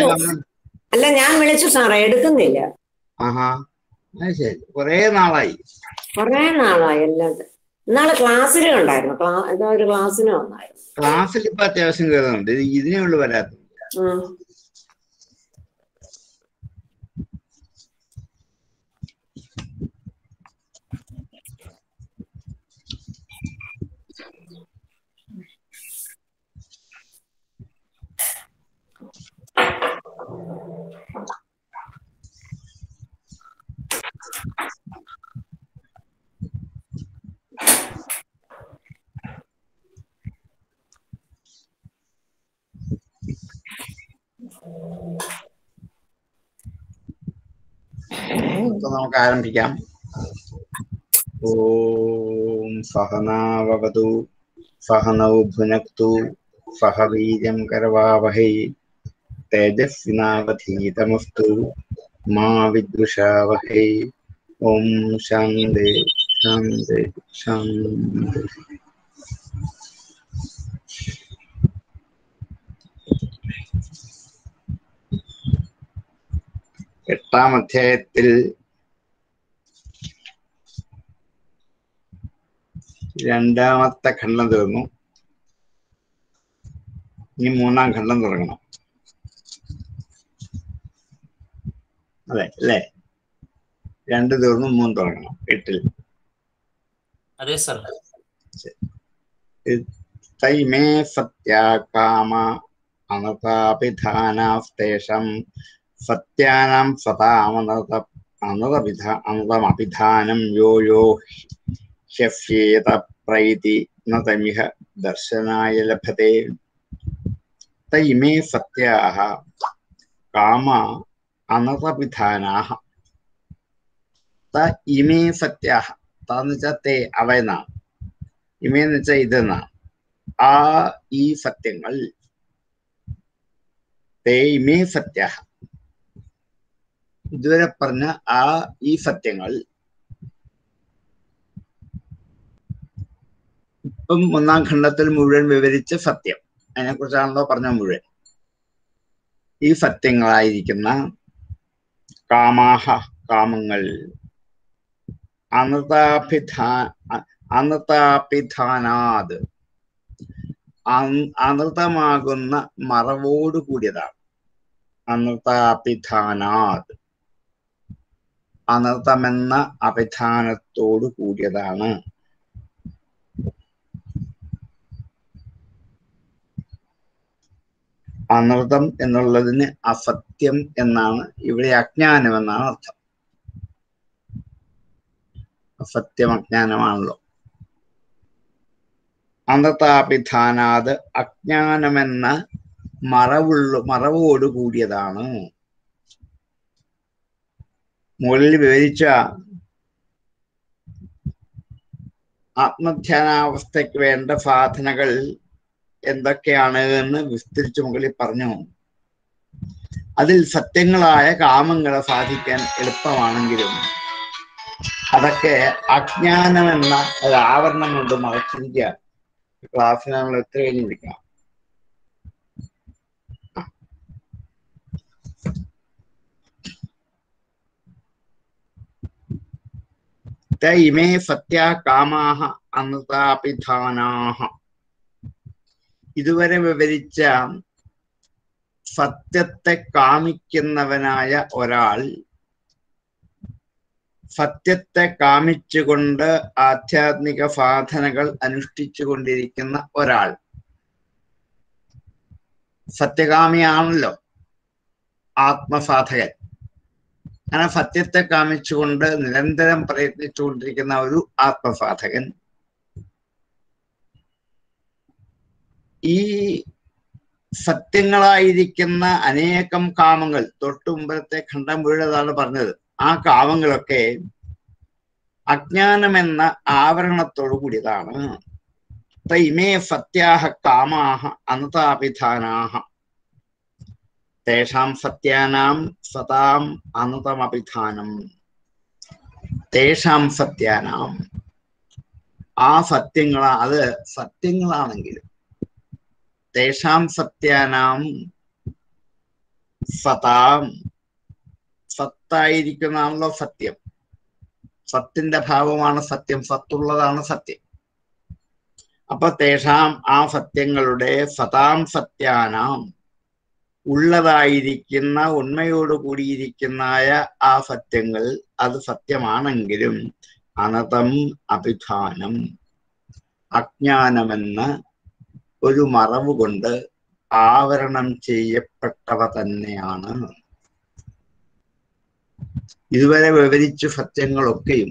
വന്ന് അല്ല ഞാൻ വിളിച്ചു സാറേ എടുക്കുന്നില്ല ആഹാ അത് ശരി കുറേ നാളായി കുറെ നാളായി എല്ലാം ഇന്നാള് ക്ലാസ്സിൽ ഉണ്ടായിരുന്നു ക്ലാ എന്തോ ഒരു ക്ലാസ്സിന് വന്നായിരുന്നു ക്ലാസ്സിൽ ഇപ്പൊ അത്യാവശ്യം കയറുന്നുണ്ട് ഇത് ഇതിനേ ഉള്ളു വരാത്തത് ഉം. അപ്പൊ നമുക്ക് ആരംഭിക്കാം ഓം സഹനാവതു സഹനൗ ഭുനക്തു സഹ വീര്യം കരവാവഹൈ തേജസ്വിനാവധീതമസ്തു മാ വിദ്വിഷാവഹൈ ഓം ശാന്തി ശാന്തി ശാന്തി എട്ടാം അധ്യായത്തിൽ രണ്ടാമത്തെ ഖണ്ഡം തീർന്നു ഇനി മൂന്നാം ഖണ്ഡം തുടങ്ങണം അതെ അല്ലേ രണ്ട് തീർന്നു മൂന്ന് തുടങ്ങണം എട്ടിൽ അതെ സർ തൈമേ സത്യാ കാമ അനതാപിധാനാസ്തേഷം സത്യാനാം സതാമനത അനതവിധ അനതമഭിധാനം യോ യോ ഹ്യഫ്യേത പ്രൈതി ന തമിഹ ദർശനായ ലഭത്തെ തൈമേ സത്യാഹ കാമ അനതവിധാനാഹ ത ഇമേ സത്യാഹ താന്ന് വെച്ചാൽ തേ അവ എന്നാണ് ഇമേന്ന് വെച്ചാൽ ഇതെന്നാണ് ആ ഈ സത്യങ്ങൾ തേ ഇമേ സത്യാഹ ഇതുവരെ പറഞ്ഞ ആ ഈ സത്യങ്ങൾ ഇപ്പം ഒന്നാം ഖണ്ഡത്തിൽ മുഴുവൻ വിവരിച്ച സത്യം അതിനെക്കുറിച്ചാണല്ലോ പറഞ്ഞ മുഴുവൻ ഈ സത്യങ്ങളായിരിക്കുന്ന കാമാഹ കാമങ്ങൾ അനൃതാഭിധാ അനൃതാഭിധാനാത് അനൃതമാകുന്ന മറവോട് കൂടിയതാണ് അനൃതാഭിധാനാത് അനർത്ഥമെന്ന അഭിധാനത്തോട് കൂടിയതാണ് അനർത്ഥം എന്നുള്ളതിന് അസത്യം എന്നാണ് ഇവിടെ അജ്ഞാനം എന്നാണ് അർത്ഥം അസത്യം അജ്ഞാനമാണല്ലോ അനൃതാഭിധാനാത് അജ്ഞാനമെന്ന മറവുള്ള മറവോട് കൂടിയതാണ് മുകളിൽ വിവരിച്ച ആത്മധ്യാനാവസ്ഥയ്ക്ക് വേണ്ട സാധനകൾ എന്തൊക്കെയാണ് എന്ന് വിസ്തരിച്ച് മുകളിൽ പറഞ്ഞു അതിൽ സത്യങ്ങളായ കാമങ്ങളെ സാധിക്കാൻ എളുപ്പമാണെങ്കിലും അതൊക്കെ അജ്ഞാനം എന്ന ഒരു ആവരണം കൊണ്ട് മറച്ചിരിക്കുക ക്ലാസ്സിന് നമ്മൾ എത്ര കഴിഞ്ഞ് വിളിക്കണം ത ഇമേ സത്യാ കാമാഹ അനൃതാപിധാനാഹ ഇതുവരെ വിവരിച്ച സത്യത്തെ കാമിക്കുന്നവനായ ഒരാൾ സത്യത്തെ കാമിച്ചുകൊണ്ട് ആധ്യാത്മിക സാധനകൾ അനുഷ്ഠിച്ചു കൊണ്ടിരിക്കുന്ന ഒരാൾ സത്യകാമിയാണല്ലോ ആത്മസാധകൻ അങ്ങനെ സത്യത്തെ കാമിച്ചുകൊണ്ട് നിരന്തരം പ്രയത്നിച്ചുകൊണ്ടിരിക്കുന്ന ഒരു ആത്മസാധകൻ ഈ സത്യങ്ങളായിരിക്കുന്ന അനേകം കാമങ്ങൾ തൊട്ടു മുമ്പത്തെ ഖണ്ഡം മുഴുവതാണ് പറഞ്ഞത് ആ കാമങ്ങളൊക്കെ അജ്ഞാനമെന്ന ആവരണത്തോടു കൂടിയതാണ് തൈമേ സത്യാഹ കാമാഹ അനതാപിധാനാഹ തേഷാം സത്യാനാം സതാം അനതമഭിധാനം തേഷാം സത്യാനാം ആ സത്യങ്ങളാ അത് സത്യങ്ങളാണെങ്കിലും തേഷാം സത്യാനാം സതാം സത്തായിരിക്കുന്നതാണല്ലോ സത്യം സത്തിന്റെ ഭാവമാണ് സത്യം സത്തുള്ളതാണ് സത്യം അപ്പൊ തേഷാം ആ സത്യങ്ങളുടെ സതാം സത്യാനാം ഉള്ളതായിരിക്കുന്ന ഉണ്മയോട് കൂടിയിരിക്കുന്നതായ ആ സത്യങ്ങൾ അത് സത്യമാണെങ്കിലും അനതം അഭിധാനം അജ്ഞാനമെന്ന ഒരു മറവ് കൊണ്ട് ആവരണം ചെയ്യപ്പെട്ടവ തന്നെയാണ് ഇതുവരെ വിവരിച്ച സത്യങ്ങളൊക്കെയും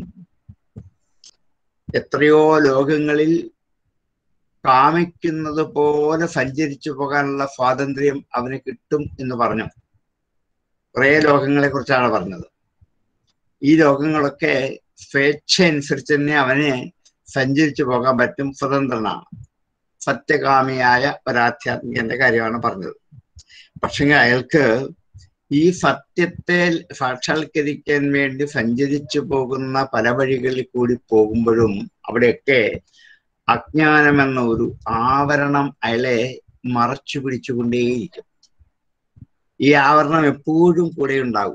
എത്രയോ ലോകങ്ങളിൽ കാമിക്കുന്നത് പോലെ സഞ്ചരിച്ചു പോകാനുള്ള സ്വാതന്ത്ര്യം അവന് കിട്ടും എന്ന് പറഞ്ഞു കുറേ ലോകങ്ങളെ കുറിച്ചാണ് പറഞ്ഞത് ഈ ലോകങ്ങളൊക്കെ സ്വേച്ഛ അനുസരിച്ച് തന്നെ അവന് സഞ്ചരിച്ചു പോകാൻ പറ്റും സ്വതന്ത്രനാണ് സത്യകാമിയായ ഒരാധ്യാത്മികന്റെ കാര്യമാണ് പറഞ്ഞത് പക്ഷെ അയാൾക്ക് ഈ സത്യത്തെ സാക്ഷാത്കരിക്കാൻ വേണ്ടി സഞ്ചരിച്ചു പോകുന്ന പല വഴികളിൽ കൂടി പോകുമ്പോഴും അവിടെയൊക്കെ അജ്ഞാനമെന്ന ഒരു ആവരണം അയാളെ മറച്ചു പിടിച്ചുകൊണ്ടേയിരിക്കും ഈ ആവരണം എപ്പോഴും കൂടെ ഉണ്ടാകും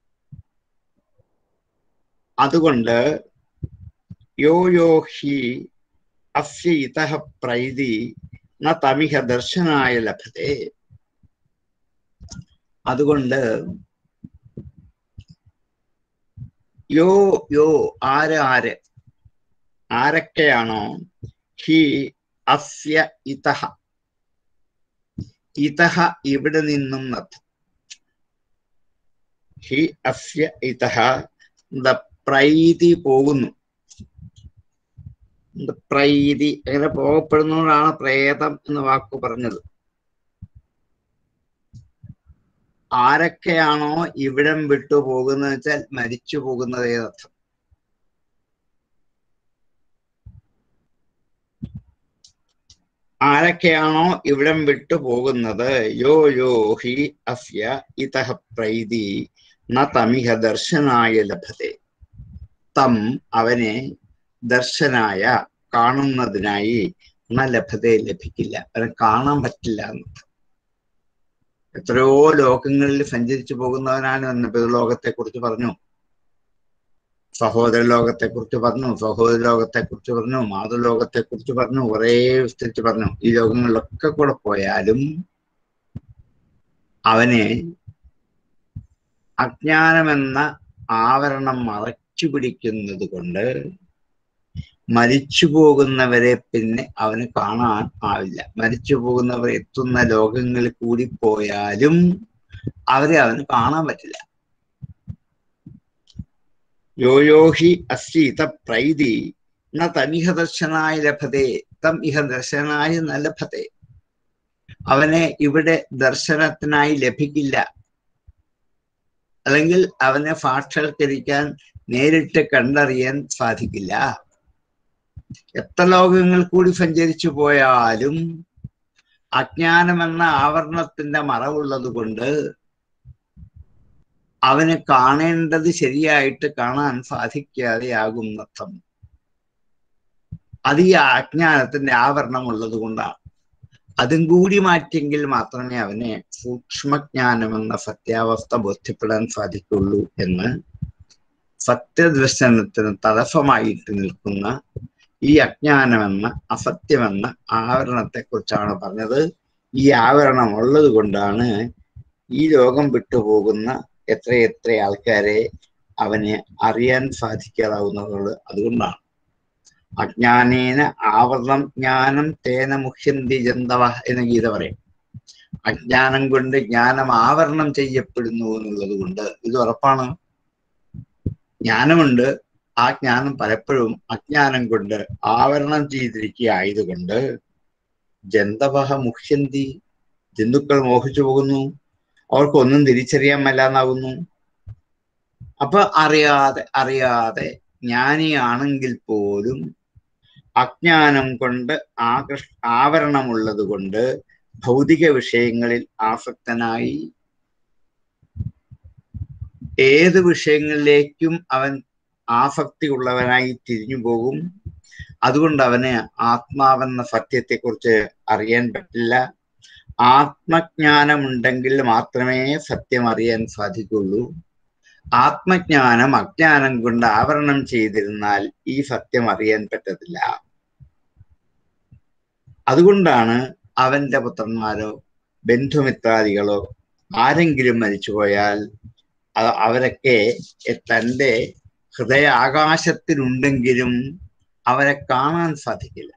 അതുകൊണ്ട് യോ യോ ഹി അസ്യ ഇതഃ പ്രൈതി ന തമിഹ ദർശനായ ലഭത്തെ അതുകൊണ്ട് യോ യോ ആര് ആര് ആരൊക്കെയാണോ ഹി അസ്യ ഇതഹ ഇതഹ ഇവിടെ നിന്നും നർത്ഥം ഹി അസ്യ ഇതഹ ദ പ്രൈതി പോകുന്നു പ്രൈതി അങ്ങനെ പോകപ്പെടുന്നതുകൊണ്ടാണ് പ്രേതം എന്ന വാക്ക് പറഞ്ഞത് ആരൊക്കെയാണോ ഇവിടം വിട്ടു പോകുന്നത് വെച്ചാൽ മരിച്ചു പോകുന്നത് ഏതർത്ഥം ആരൊക്കെയാണോ ഇവിടം വിട്ടു പോകുന്നത് യോ യോ ഹി അസ്യ ഇതഹ പ്രൈതി ന തമിഹ ദർശനായ ലഭത്തെ തം അവനെ ദർശനായ കാണുന്നതിനായി ന ലഭത്തെ ലഭിക്കില്ല അവനെ കാണാൻ പറ്റില്ല എന്നർത്ഥം എത്രയോ ലോകങ്ങളിൽ സഞ്ചരിച്ചു പോകുന്നവനാണ് എന്ന് ലോകത്തെ കുറിച്ച് പറഞ്ഞു സഹോദര ലോകത്തെ കുറിച്ച് പറഞ്ഞു സഹോദര ലോകത്തെ കുറിച്ച് പറഞ്ഞു മാതൃലോകത്തെ കുറിച്ച് പറഞ്ഞു കുറേ വിസ്തരിച്ച് പറഞ്ഞു ഈ ലോകങ്ങളിലൊക്കെ കൂടെ പോയാലും അവനെ അജ്ഞാനമെന്ന ആവരണം മറച്ചു പിടിക്കുന്നത് കൊണ്ട് മരിച്ചു പോകുന്നവരെ പിന്നെ അവന് കാണാൻ ആവില്ല മരിച്ചു പോകുന്നവർ എത്തുന്ന ലോകങ്ങളിൽ കൂടി പോയാലും അവരെ അവന് കാണാൻ പറ്റില്ല യോയോഹി അസ്യ പ്രൈതി ന തമിഹ ദർശനായ ലഭത്തെ തം ഇഹ ദർശനായ ന ലഭത്തെ അവനെ ഇവിടെ ദർശനത്തിനായി ലഭിക്കില്ല അല്ലെങ്കിൽ അവനെ സാക്ഷാത്കരിക്കാൻ നേരിട്ട് കണ്ടറിയാൻ സാധിക്കില്ല എത്ര ലോകങ്ങൾ കൂടി സഞ്ചരിച്ചു പോയാലും അജ്ഞാനമെന്ന ആവരണത്തിന്റെ മറവുള്ളത് കൊണ്ട് അവന് കാണേണ്ടത് ശരിയായിട്ട് കാണാൻ സാധിക്കാതെയാകുന്നർത്ഥം അത് ഈ അജ്ഞാനത്തിന്റെ ആവരണം ഉള്ളത് കൊണ്ടാണ് അതും കൂടി മാറ്റിയെങ്കിൽ മാത്രമേ അവനെ സൂക്ഷ്മജ്ഞാനമെന്ന സത്യാവസ്ഥ ബോധ്യപ്പെടാൻ സാധിക്കുള്ളൂ എന്ന് സത്യദർശനത്തിന് തടസ്സമായിട്ട് നിൽക്കുന്ന ഈ അജ്ഞാനമെന്ന അസത്യമെന്ന ആവരണത്തെ കുറിച്ചാണ് പറഞ്ഞത് ഈ ആവരണം ഉള്ളത് കൊണ്ടാണ് ഈ ലോകം വിട്ടുപോകുന്ന എത്രയെത്ര ആൾക്കാരെ അവനെ അറിയാൻ സാധിക്കാതാവുന്നത് അതുകൊണ്ടാണ് അജ്ഞാനേന ആവരണം ജ്ഞാനം തേന മുഹ്യന്തി ജന്തവ എന്ന ഗീത പറയും അജ്ഞാനം കൊണ്ട് ജ്ഞാനം ആവരണം ചെയ്യപ്പെടുന്നു എന്നുള്ളത് കൊണ്ട് ഇത് ഉറപ്പാണ് ജ്ഞാനമുണ്ട് ആ ജ്ഞാനം പലപ്പോഴും അജ്ഞാനം കൊണ്ട് ആവരണം ചെയ്തിരിക്കുക ആയതുകൊണ്ട് ജന്തവഹ മുഹ്യന്തി ജന്തുക്കൾ മോഹിച്ചു പോകുന്നു അവർക്കൊന്നും തിരിച്ചറിയാൻ മേലാന്നാകുന്നു അപ്പൊ അറിയാതെ അറിയാതെ ജ്ഞാനിയാണെങ്കിൽ പോലും അജ്ഞാനം കൊണ്ട് ആകർഷ ആവരണമുള്ളത് കൊണ്ട് ഭൗതിക വിഷയങ്ങളിൽ ആസക്തനായി ഏത് വിഷയങ്ങളിലേക്കും അവൻ ആസക്തി ഉള്ളവനായി തിരിഞ്ഞു പോകും അതുകൊണ്ട് അവന് ആത്മാവെന്ന സത്യത്തെക്കുറിച്ച് അറിയാൻ പറ്റില്ല ആത്മജ്ഞാനമുണ്ടെങ്കിൽ മാത്രമേ സത്യം അറിയാൻ സാധിക്കുള്ളൂ ആത്മജ്ഞാനം അജ്ഞാനം കൊണ്ട് ആവരണം ചെയ്തിരുന്നാൽ ഈ സത്യം അറിയാൻ പറ്റത്തില്ല അതുകൊണ്ടാണ് അവന്റെ പുത്രന്മാരോ ബന്ധുമിത്രാദികളോ ആരെങ്കിലും മരിച്ചുപോയാൽ അ- അവരൊക്കെ തൻ്റെ ഹൃദയാകാശത്തിലുണ്ടെങ്കിലും അവരെ കാണാൻ സാധിക്കില്ല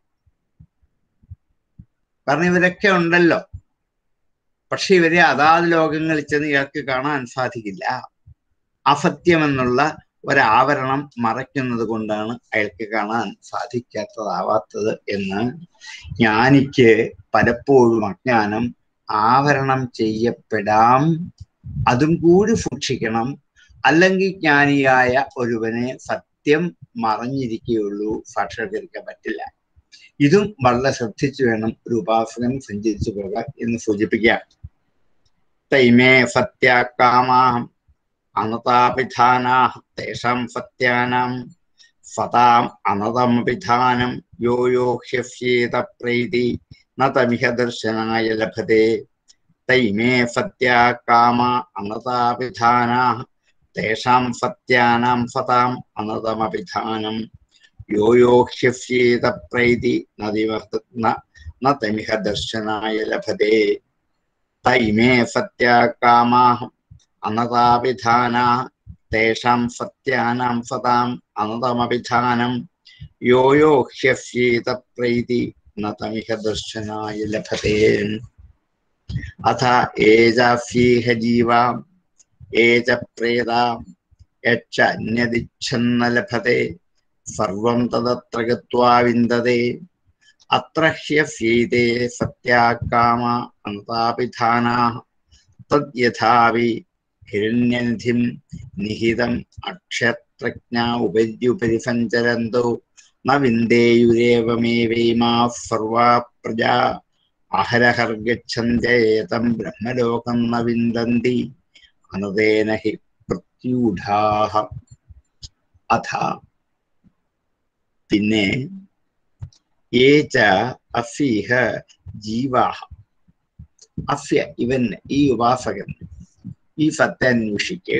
കാരണം ഇവരൊക്കെ ഉണ്ടല്ലോ പക്ഷെ ഇവരെ അതാത് ലോകങ്ങളിൽ ചെന്ന് ഇയാൾക്ക് കാണാൻ സാധിക്കില്ല അസത്യമെന്നുള്ള ഒരാവരണം മറയ്ക്കുന്നത് കൊണ്ടാണ് അയാൾക്ക് കാണാൻ സാധിക്കാത്തതാവാത്തത് എന്ന് ജ്ഞാനിക്ക് പലപ്പോഴും അജ്ഞാനം ആവരണം ചെയ്യപ്പെടാം അതും കൂടി സൂക്ഷിക്കണം അല്ലെങ്കിൽ ജ്ഞാനിയായ ഒരുവനെ സത്യം മറഞ്ഞിരിക്കുകയുള്ളൂ സാക്ഷാത്കരിക്കാൻ പറ്റില്ല ഇതും വളരെ ശ്രദ്ധിച്ചു വേണം ഒരു ഉപാസകൻ സഞ്ചരിച്ചു പോകാൻ എന്ന് സൂചിപ്പിക്കാം തൈമേ സത്യാകാമാ അനതാപിധാനാ തേഷാം സത്യാനാം സതാം അനതമപിധാനം യോ യോ ഹ്യസ്യേത പ്രൈതി ന തമിഹ ദർശനായ ലഭത്തെ തൈമേ സത്യാകാമ അനതാപിധാനാ തേഷാം സത്യാനാം സതാം അനതമപിധാനം യോ യോ ഹ്യസ്യേത പ്രൈതി നദിവർത്ത ന തമിഹ ദർശനായ ലഭത്തെ തൈമേ സത്യാകാമാ അനതാപിധാനാ തേഷാം സത്യാനാം സതാം അനതമപിധാനം യോ യോ ഹ്യസ്യേത പ്രൈതി ന തമിഹ ദർശനായ ലഭത്തെ അഥ ഏജാസ്യേഹ ജീവാ ഏജ പ്രേത യച്ച അന്യദിച്ഛന്ന ലഭത്തെ സർവം തദത്ര ഗത്വാ വിന്ദതേ അത്ര ഹ്യസ്യേതേ സത്യാകാമ അനതാപിധാനാ തദ്യഥാവി ഹിരണ്യനിധിം നിഹിതം അക്ഷത്രജ്ഞ ഉപര്യുപരി സഞ്ചരന്തോ ന വിന്ദേയുരേവമേവൈമാ സർവാ പ്രജാ അഹരഹർഗച്ഛന്തേതം ബ്രഹ്മലോകം ന വിന്ദന്തി അനതേന ഹി പ്രത്യൂഢാഹ അഥ പിന്നെ ഏച അഫീഹ ജീവാഹ അഫ്യ ഇവൻ ഈ ഉപാസകൻ ഈ സത്യാന്വേഷിക്ക്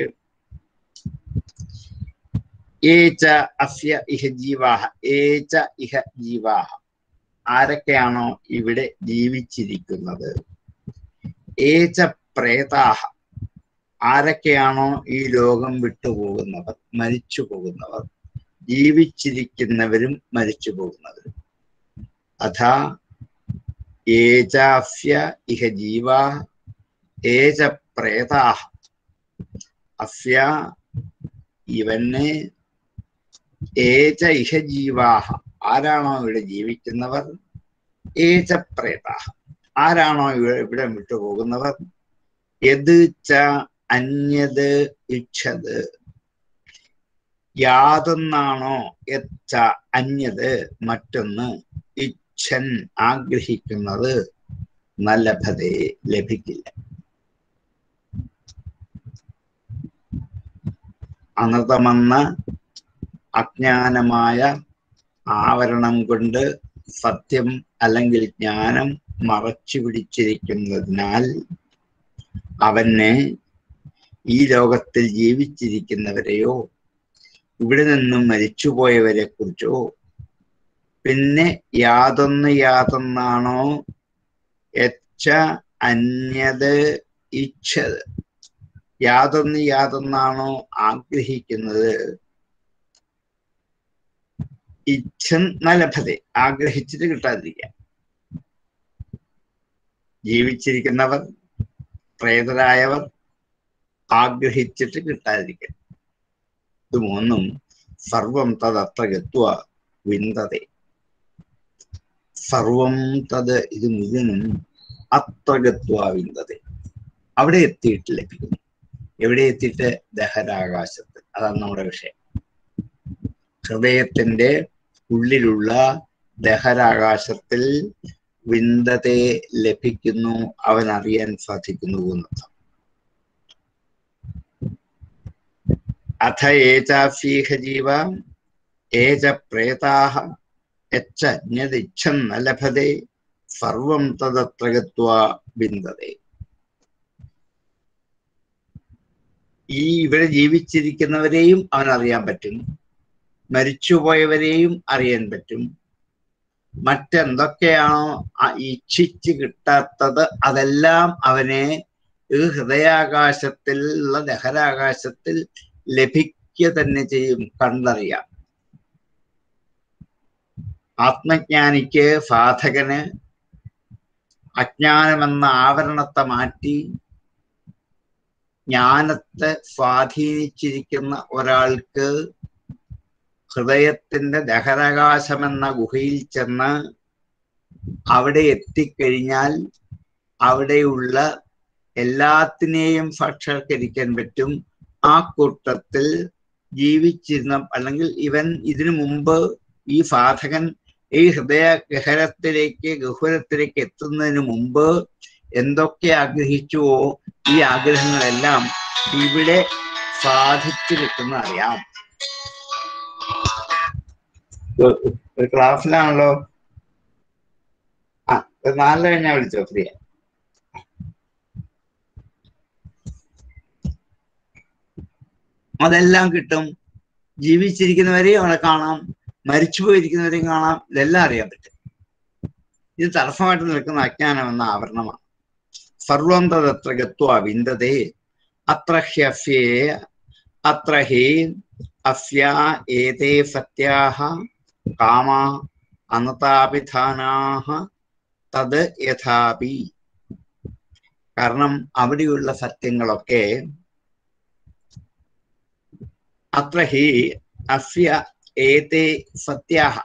ഏച അഫ്യ ഇഹ ജീവാഹ ഏച ഇഹ ജീവാഹ ആരൊക്കെയാണോ ഇവിടെ ജീവിച്ചിരിക്കുന്നത് ഏച പ്രേതാഹ ആരൊക്കെയാണോ ഈ ലോകം വിട്ടുപോകുന്നവർ മരിച്ചു പോകുന്നവർ ജീവിച്ചിരിക്കുന്നവരും മരിച്ചു പോകുന്നവരും അഥാ ഏജാഫ്യ ഇഹ ജീവ ഏജ പ്രേതാഹ അഫ്യ ഇവന് ഏജ ഇഹ ജീവാഹ ആരാണോ ഇവിടെ ജീവിക്കുന്നവർ ഏജ പ്രേതാഹ ആരാണോ ഇവിടെ ഇവിടെ വിട്ടുപോകുന്നവർ യത് ച അന്യത് ഇച്ഛത് യാതൊന്നാണോ യച്ച അന്യത് മറ്റൊന്ന് ഇച്ഛൻ ആഗ്രഹിക്കുന്നത് നല്ലഭതേ ലഭിക്കില്ല അനൃതമെന്ന അജ്ഞാനമായ ആവരണം കൊണ്ട് സത്യം അല്ലെങ്കിൽ ജ്ഞാനം മറച്ചു പിടിച്ചിരിക്കുന്നതിനാൽ അവന് ഈ ലോകത്തിൽ ജീവിച്ചിരിക്കുന്നവരെയോ ഇവിടെ നിന്നും മരിച്ചുപോയവരെ കുറിച്ചോ പിന്നെ യാതൊന്ന് യാതൊന്നാണോ എച്ച അന്യത് ഇച്ഛത് യാതൊന്ന് യാതൊന്നാണോ ആഗ്രഹിക്കുന്നത് ഇച്ഛൻ നലഭതെ ആഗ്രഹിച്ചിട്ട് കിട്ടാതിരിക്കുക ജീവിച്ചിരിക്കുന്നവർ പ്രേതരായവർ ആഗ്രഹിച്ചിട്ട് കിട്ടാതിരിക്കുക ഇത് മൂന്നും സർവം തദത്ര ഗത്വ വിന്തതെ സർവം തത് ഇത് മുഴുവനും അത്ര ഗത്വ വിന്തതെ അവിടെ എത്തിയിട്ട് ലഭിക്കുന്നു എവിടെ എത്തിയിട്ട് ദഹരാകാശത്ത് അതാണ് നമ്മുടെ വിഷയം ഹൃദയത്തിന്റെ ഉള്ളിലുള്ള ദഹരാകാശത്തിൽ വിന്തതെ ലഭിക്കുന്നു അവൻ അറിയാൻ സാധിക്കുന്നു എന്നർത്ഥം അഥ ഏചാഫീഹ ജീവ ഏച പ്രേതാഹ യച്ഛന്യതിച്ഛന്ന ലഭത്തെ സർവം തദത്ര ഗത്വാ ബിന്ദതേ ഈ ഇവിടെ ജീവിച്ചിരിക്കുന്നവരെയും അവൻ അറിയാൻ പറ്റും മരിച്ചുപോയവരെയും അറിയാൻ പറ്റും മറ്റെന്തൊക്കെയാണോ ആ ഇച്ഛിച്ച് കിട്ടാത്തത് അതെല്ലാം അവനെ ഈ ഹൃദയാകാശത്തിൽ ഉള്ള ദഹരാകാശത്തിൽ ലഭിക്കുക തന്നെ ചെയ്യും കണ്ടറിയാം ആത്മജ്ഞാനിക്ക് സാധകന് അജ്ഞാനമെന്ന ആവരണത്തെ മാറ്റി ജ്ഞാനത്തെ സ്വാധീനിച്ചിരിക്കുന്ന ഒരാൾക്ക് ഹൃദയത്തിന്റെ ദഹരാകാശമെന്ന ഗുഹയിൽ ചെന്ന് അവിടെ എത്തിക്കഴിഞ്ഞാൽ അവിടെയുള്ള എല്ലാത്തിനെയും സാക്ഷാത്കരിക്കാൻ പറ്റും ആ കൂട്ടത്തിൽ ജീവിച്ചിരുന്ന അല്ലെങ്കിൽ ഇവൻ ഇതിനു മുമ്പ് ഈ സാധകൻ ഈ ഹൃദയ ഗഹരത്തിലേക്ക് ഗഹുരത്തിലേക്ക് എത്തുന്നതിന് മുമ്പ് എന്തൊക്കെ ആഗ്രഹിച്ചുവോ ഈ ആഗ്രഹങ്ങളെല്ലാം ഇവിടെ സാധിച്ചു കിട്ടുന്ന അറിയാം ഒരു ക്ലാസ്സിലാണല്ലോ ആ ഒരു നാല് കഴിഞ്ഞാ വിളിച്ചോ ഫ്രീ അതെല്ലാം കിട്ടും ജീവിച്ചിരിക്കുന്നവരെയും അവിടെ കാണാം മരിച്ചുപോയിരിക്കുന്നവരെയും കാണാം ഇതെല്ലാം അറിയാൻ പറ്റും ഇത് തടസ്സമായിട്ട് നിൽക്കുന്ന അജ്ഞാനം എന്ന ആവരണമാണ് സർവം തദത്ര ഗത്വ വിന്ദതേ അത്ര ഹ്യഫ്യേ അത്ര ഹി അസ്യ ഏതേ സത്യാഹ കാമ അനതാപിധാനാഹ തത് യഥാപി കാരണം അവിടെയുള്ള സത്യങ്ങളൊക്കെ അത്ര ഹി അസ്യ ഏതേ സത്യാഹ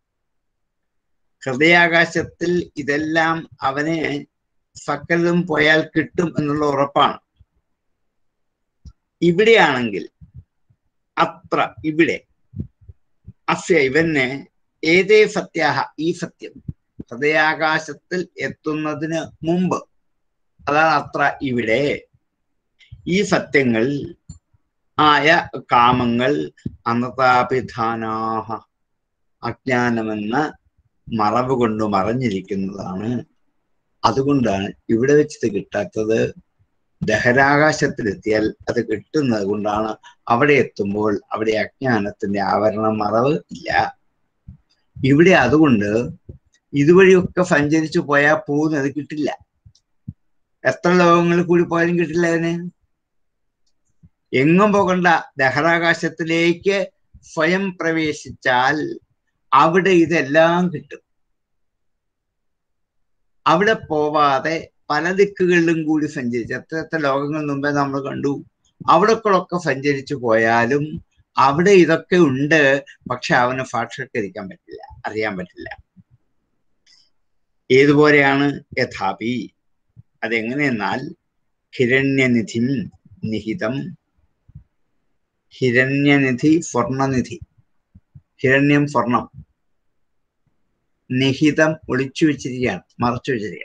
ഹൃദയാകാശത്തിൽ ഇതെല്ലാം അവന് സകലതും പോയാൽ കിട്ടും എന്നുള്ള ഉറപ്പാണ് ഇവിടെയാണെങ്കിൽ അത്ര ഇവിടെ അസ്യ ഇവന് ഏതേ സത്യാഹ ഈ സത്യം ഹൃദയാകാശത്തിൽ എത്തുന്നതിന് മുമ്പ് അതാണ് അത്ര ഇവിടെ ഈ സത്യങ്ങൾ ആയ കാമങ്ങൾ അനതാപിധാനാഹ അജ്ഞാനമെന്ന മറവ് കൊണ്ട് മറഞ്ഞിരിക്കുന്നതാണ് അതുകൊണ്ടാണ് ഇവിടെ വെച്ചത് കിട്ടാത്തത് ദഹരാകാശത്തിലെത്തിയാൽ അത് കിട്ടുന്നത് കൊണ്ടാണ് അവിടെ എത്തുമ്പോൾ അവിടെ അജ്ഞാനത്തിന്റെ ആവരണം മറവ് ഇല്ല ഇവിടെ അതുകൊണ്ട് ഇതുവഴിയൊക്കെ സഞ്ചരിച്ചു പോയാൽ പോകുന്നത് കിട്ടില്ല എത്ര ലോകങ്ങളിൽ കൂടി പോയാലും കിട്ടില്ല അതിന് എങ്ങും പോകണ്ട ദഹരാകാശത്തിലേക്ക് സ്വയം പ്രവേശിച്ചാൽ അവിടെ ഇതെല്ലാം കിട്ടും അവിടെ പോവാതെ പല ദിക്കുകളിലും കൂടി സഞ്ചരിച്ച് എത്ര എത്ര ലോകങ്ങൾ മുമ്പേ നമ്മൾ കണ്ടു അവിടൊക്കെ സഞ്ചരിച്ചു പോയാലും അവിടെ ഇതൊക്കെ ഉണ്ട് പക്ഷെ അവന് സാക്ഷാത്കരിക്കാൻ പറ്റില്ല അറിയാൻ പറ്റില്ല ഏതുപോലെയാണ് യഥാപി അതെങ്ങനെയെന്നാൽ ഹിരണ്യനിധി നിഹിതം ഹിരണ്യനിധി സ്വർണനിധി ഹിരണ്യം സ്വർണം നിഹിതം ഒളിച്ചു വെച്ചിരിക്കുകയാണ് മറച്ചു വെച്ചിരിക്കുകയാണ്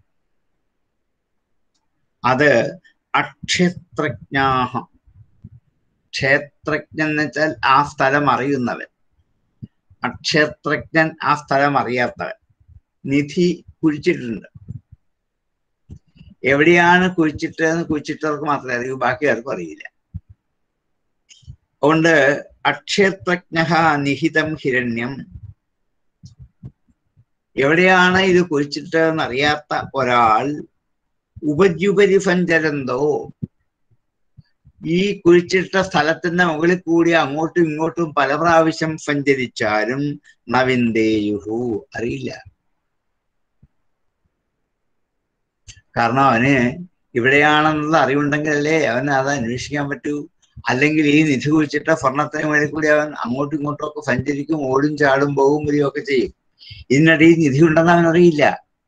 അത് അക്ഷേത്രജ്ഞാഹ ക്ഷേത്രജ്ഞൻ എന്ന് വെച്ചാൽ ആ സ്ഥലം അറിയുന്നവൻ അക്ഷേത്രജ്ഞൻ ആ സ്ഥലം അറിയാത്തവൻ നിധി കുഴിച്ചിട്ടുണ്ട് എവിടെയാണ് കുഴിച്ചിട്ടതെന്ന് കുഴിച്ചിട്ടവർക്ക് മാത്രമേ അറിയൂ ബാക്കി ആർക്കും അറിയില്ല അതുകൊണ്ട് അക്ഷേത്രജ്ഞ നിഹിതം ഹിരണ്യം എവിടെയാണ് ഇത് കുഴിച്ചിട്ടതെന്ന് അറിയാത്ത ഒരാൾ ഉപജുപരി സഞ്ചരന്തോ ഈ കുഴിച്ചിട്ട സ്ഥലത്തിന്റെ മുകളിൽ കൂടി അങ്ങോട്ടും ഇങ്ങോട്ടും പല പ്രാവശ്യം സഞ്ചരിച്ചാലും നവിന്ദേയുഹു അറിയില്ല കാരണം അവന് ഇവിടെയാണെന്നുള്ള അറിവുണ്ടെങ്കിലല്ലേ അവന് അത് അന്വേഷിക്കാൻ പറ്റൂ അല്ലെങ്കിൽ ഈ നിധി കുഴിച്ചിട്ട സ്വർണത്തിന് മുകളിൽ കൂടി അവൻ അങ്ങോട്ടും ഇങ്ങോട്ടും ഒക്കെ സഞ്ചരിക്കും ഓടും ചാടും പോകും വരികയൊക്കെ ചെയ്യും ഇതിനിടയിൽ നിധി ഉണ്ടെന്ന് അവൻ അറിയില്ല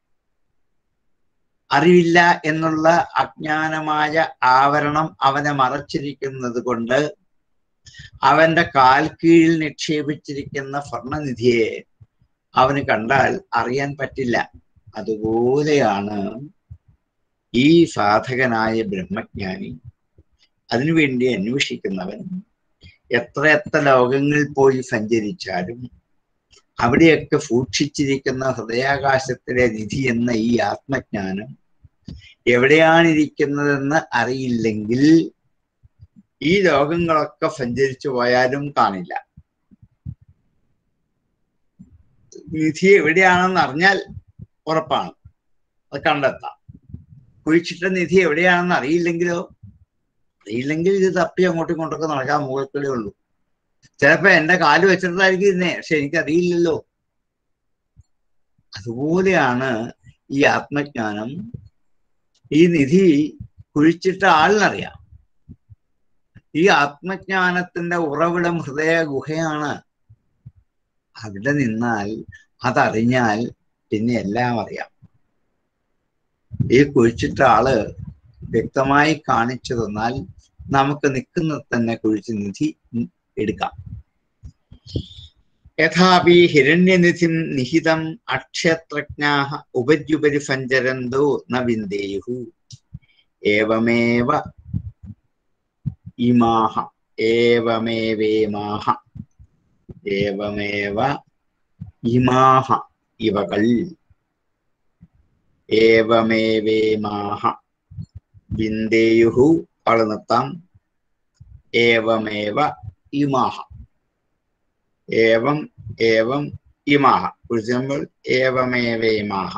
അറിവില്ല എന്നുള്ള അജ്ഞാനമായ ആവരണം അവനെ മറച്ചിരിക്കുന്നത് കൊണ്ട് അവന്റെ കാൽ കീഴിൽ നിക്ഷേപിച്ചിരിക്കുന്ന സ്വർണനിധിയെ അവന് കണ്ടാൽ അറിയാൻ പറ്റില്ല അതുപോലെയാണ് ഈ സാധകനായ ബ്രഹ്മജ്ഞാനി അതിനുവേണ്ടി അന്വേഷിക്കുന്നവൻ എത്ര എത്ര ലോകങ്ങളിൽ പോയി സഞ്ചരിച്ചാലും അവിടെയൊക്കെ സൂക്ഷിച്ചിരിക്കുന്ന ഹൃദയാകാശത്തിലെ നിധി എന്ന ഈ ആത്മജ്ഞാനം എവിടെയാണിരിക്കുന്നതെന്ന് അറിയില്ലെങ്കിൽ ഈ ലോകങ്ങളൊക്കെ സഞ്ചരിച്ചു പോയാലും കാണില്ല നിധി എവിടെയാണെന്ന് അറിഞ്ഞാൽ ഉറപ്പാണ് അത് കണ്ടെത്താം കുഴിച്ചിട്ട നിധി എവിടെയാണെന്ന് അറിയില്ലെങ്കിലോ അറിയില്ലെങ്കിൽ ഇത് തപ്പി അങ്ങോട്ടും ഇങ്ങോട്ടൊക്കെ നടക്കാൻ മുകൾക്കളേ ഉള്ളൂ ചിലപ്പോ എന്റെ കാല് വെച്ചിട്ടായിരിക്കും ഇരുന്നേ പക്ഷെ എനിക്കറിയില്ലല്ലോ അതുപോലെയാണ് ഈ ആത്മജ്ഞാനം ഈ നിധി കുഴിച്ചിട്ട ആളിനറിയാം ഈ ആത്മജ്ഞാനത്തിന്റെ ഉറവിടം ഹൃദയ ഗുഹയാണ് അവിടെ നിന്നാൽ അതറിഞ്ഞാൽ പിന്നെ എല്ലാം അറിയാം ഈ കുഴിച്ചിട്ട ആള് വ്യക്തമായി കാണിച്ചു തന്നാൽ നമുക്ക് നിൽക്കുന്ന തന്നെ കുഴിച്ച് നിധി എടുക്കാം യഥാപി ഹിരണ്യനിധിം നിഹിതം അക്ഷത്രജ്ഞാഹ ഉപര്യുപരി സഞ്ചരന്തോ ന വിന്ദേയു ഏവമേവ ഇമാഹ ഏവമേവേമാഹ ഏവമേവ ഇമാഹ ഇവകൾ ഏവമേവേമാഹ വിന്ദേയുഹു അവിടെ നിർത്താം ഏവമേവ ഇമാഹ ഏവം ഏവം ഇമാഹ കുറിച്ചുമ്പോൾ ഏവമേവേമാഹ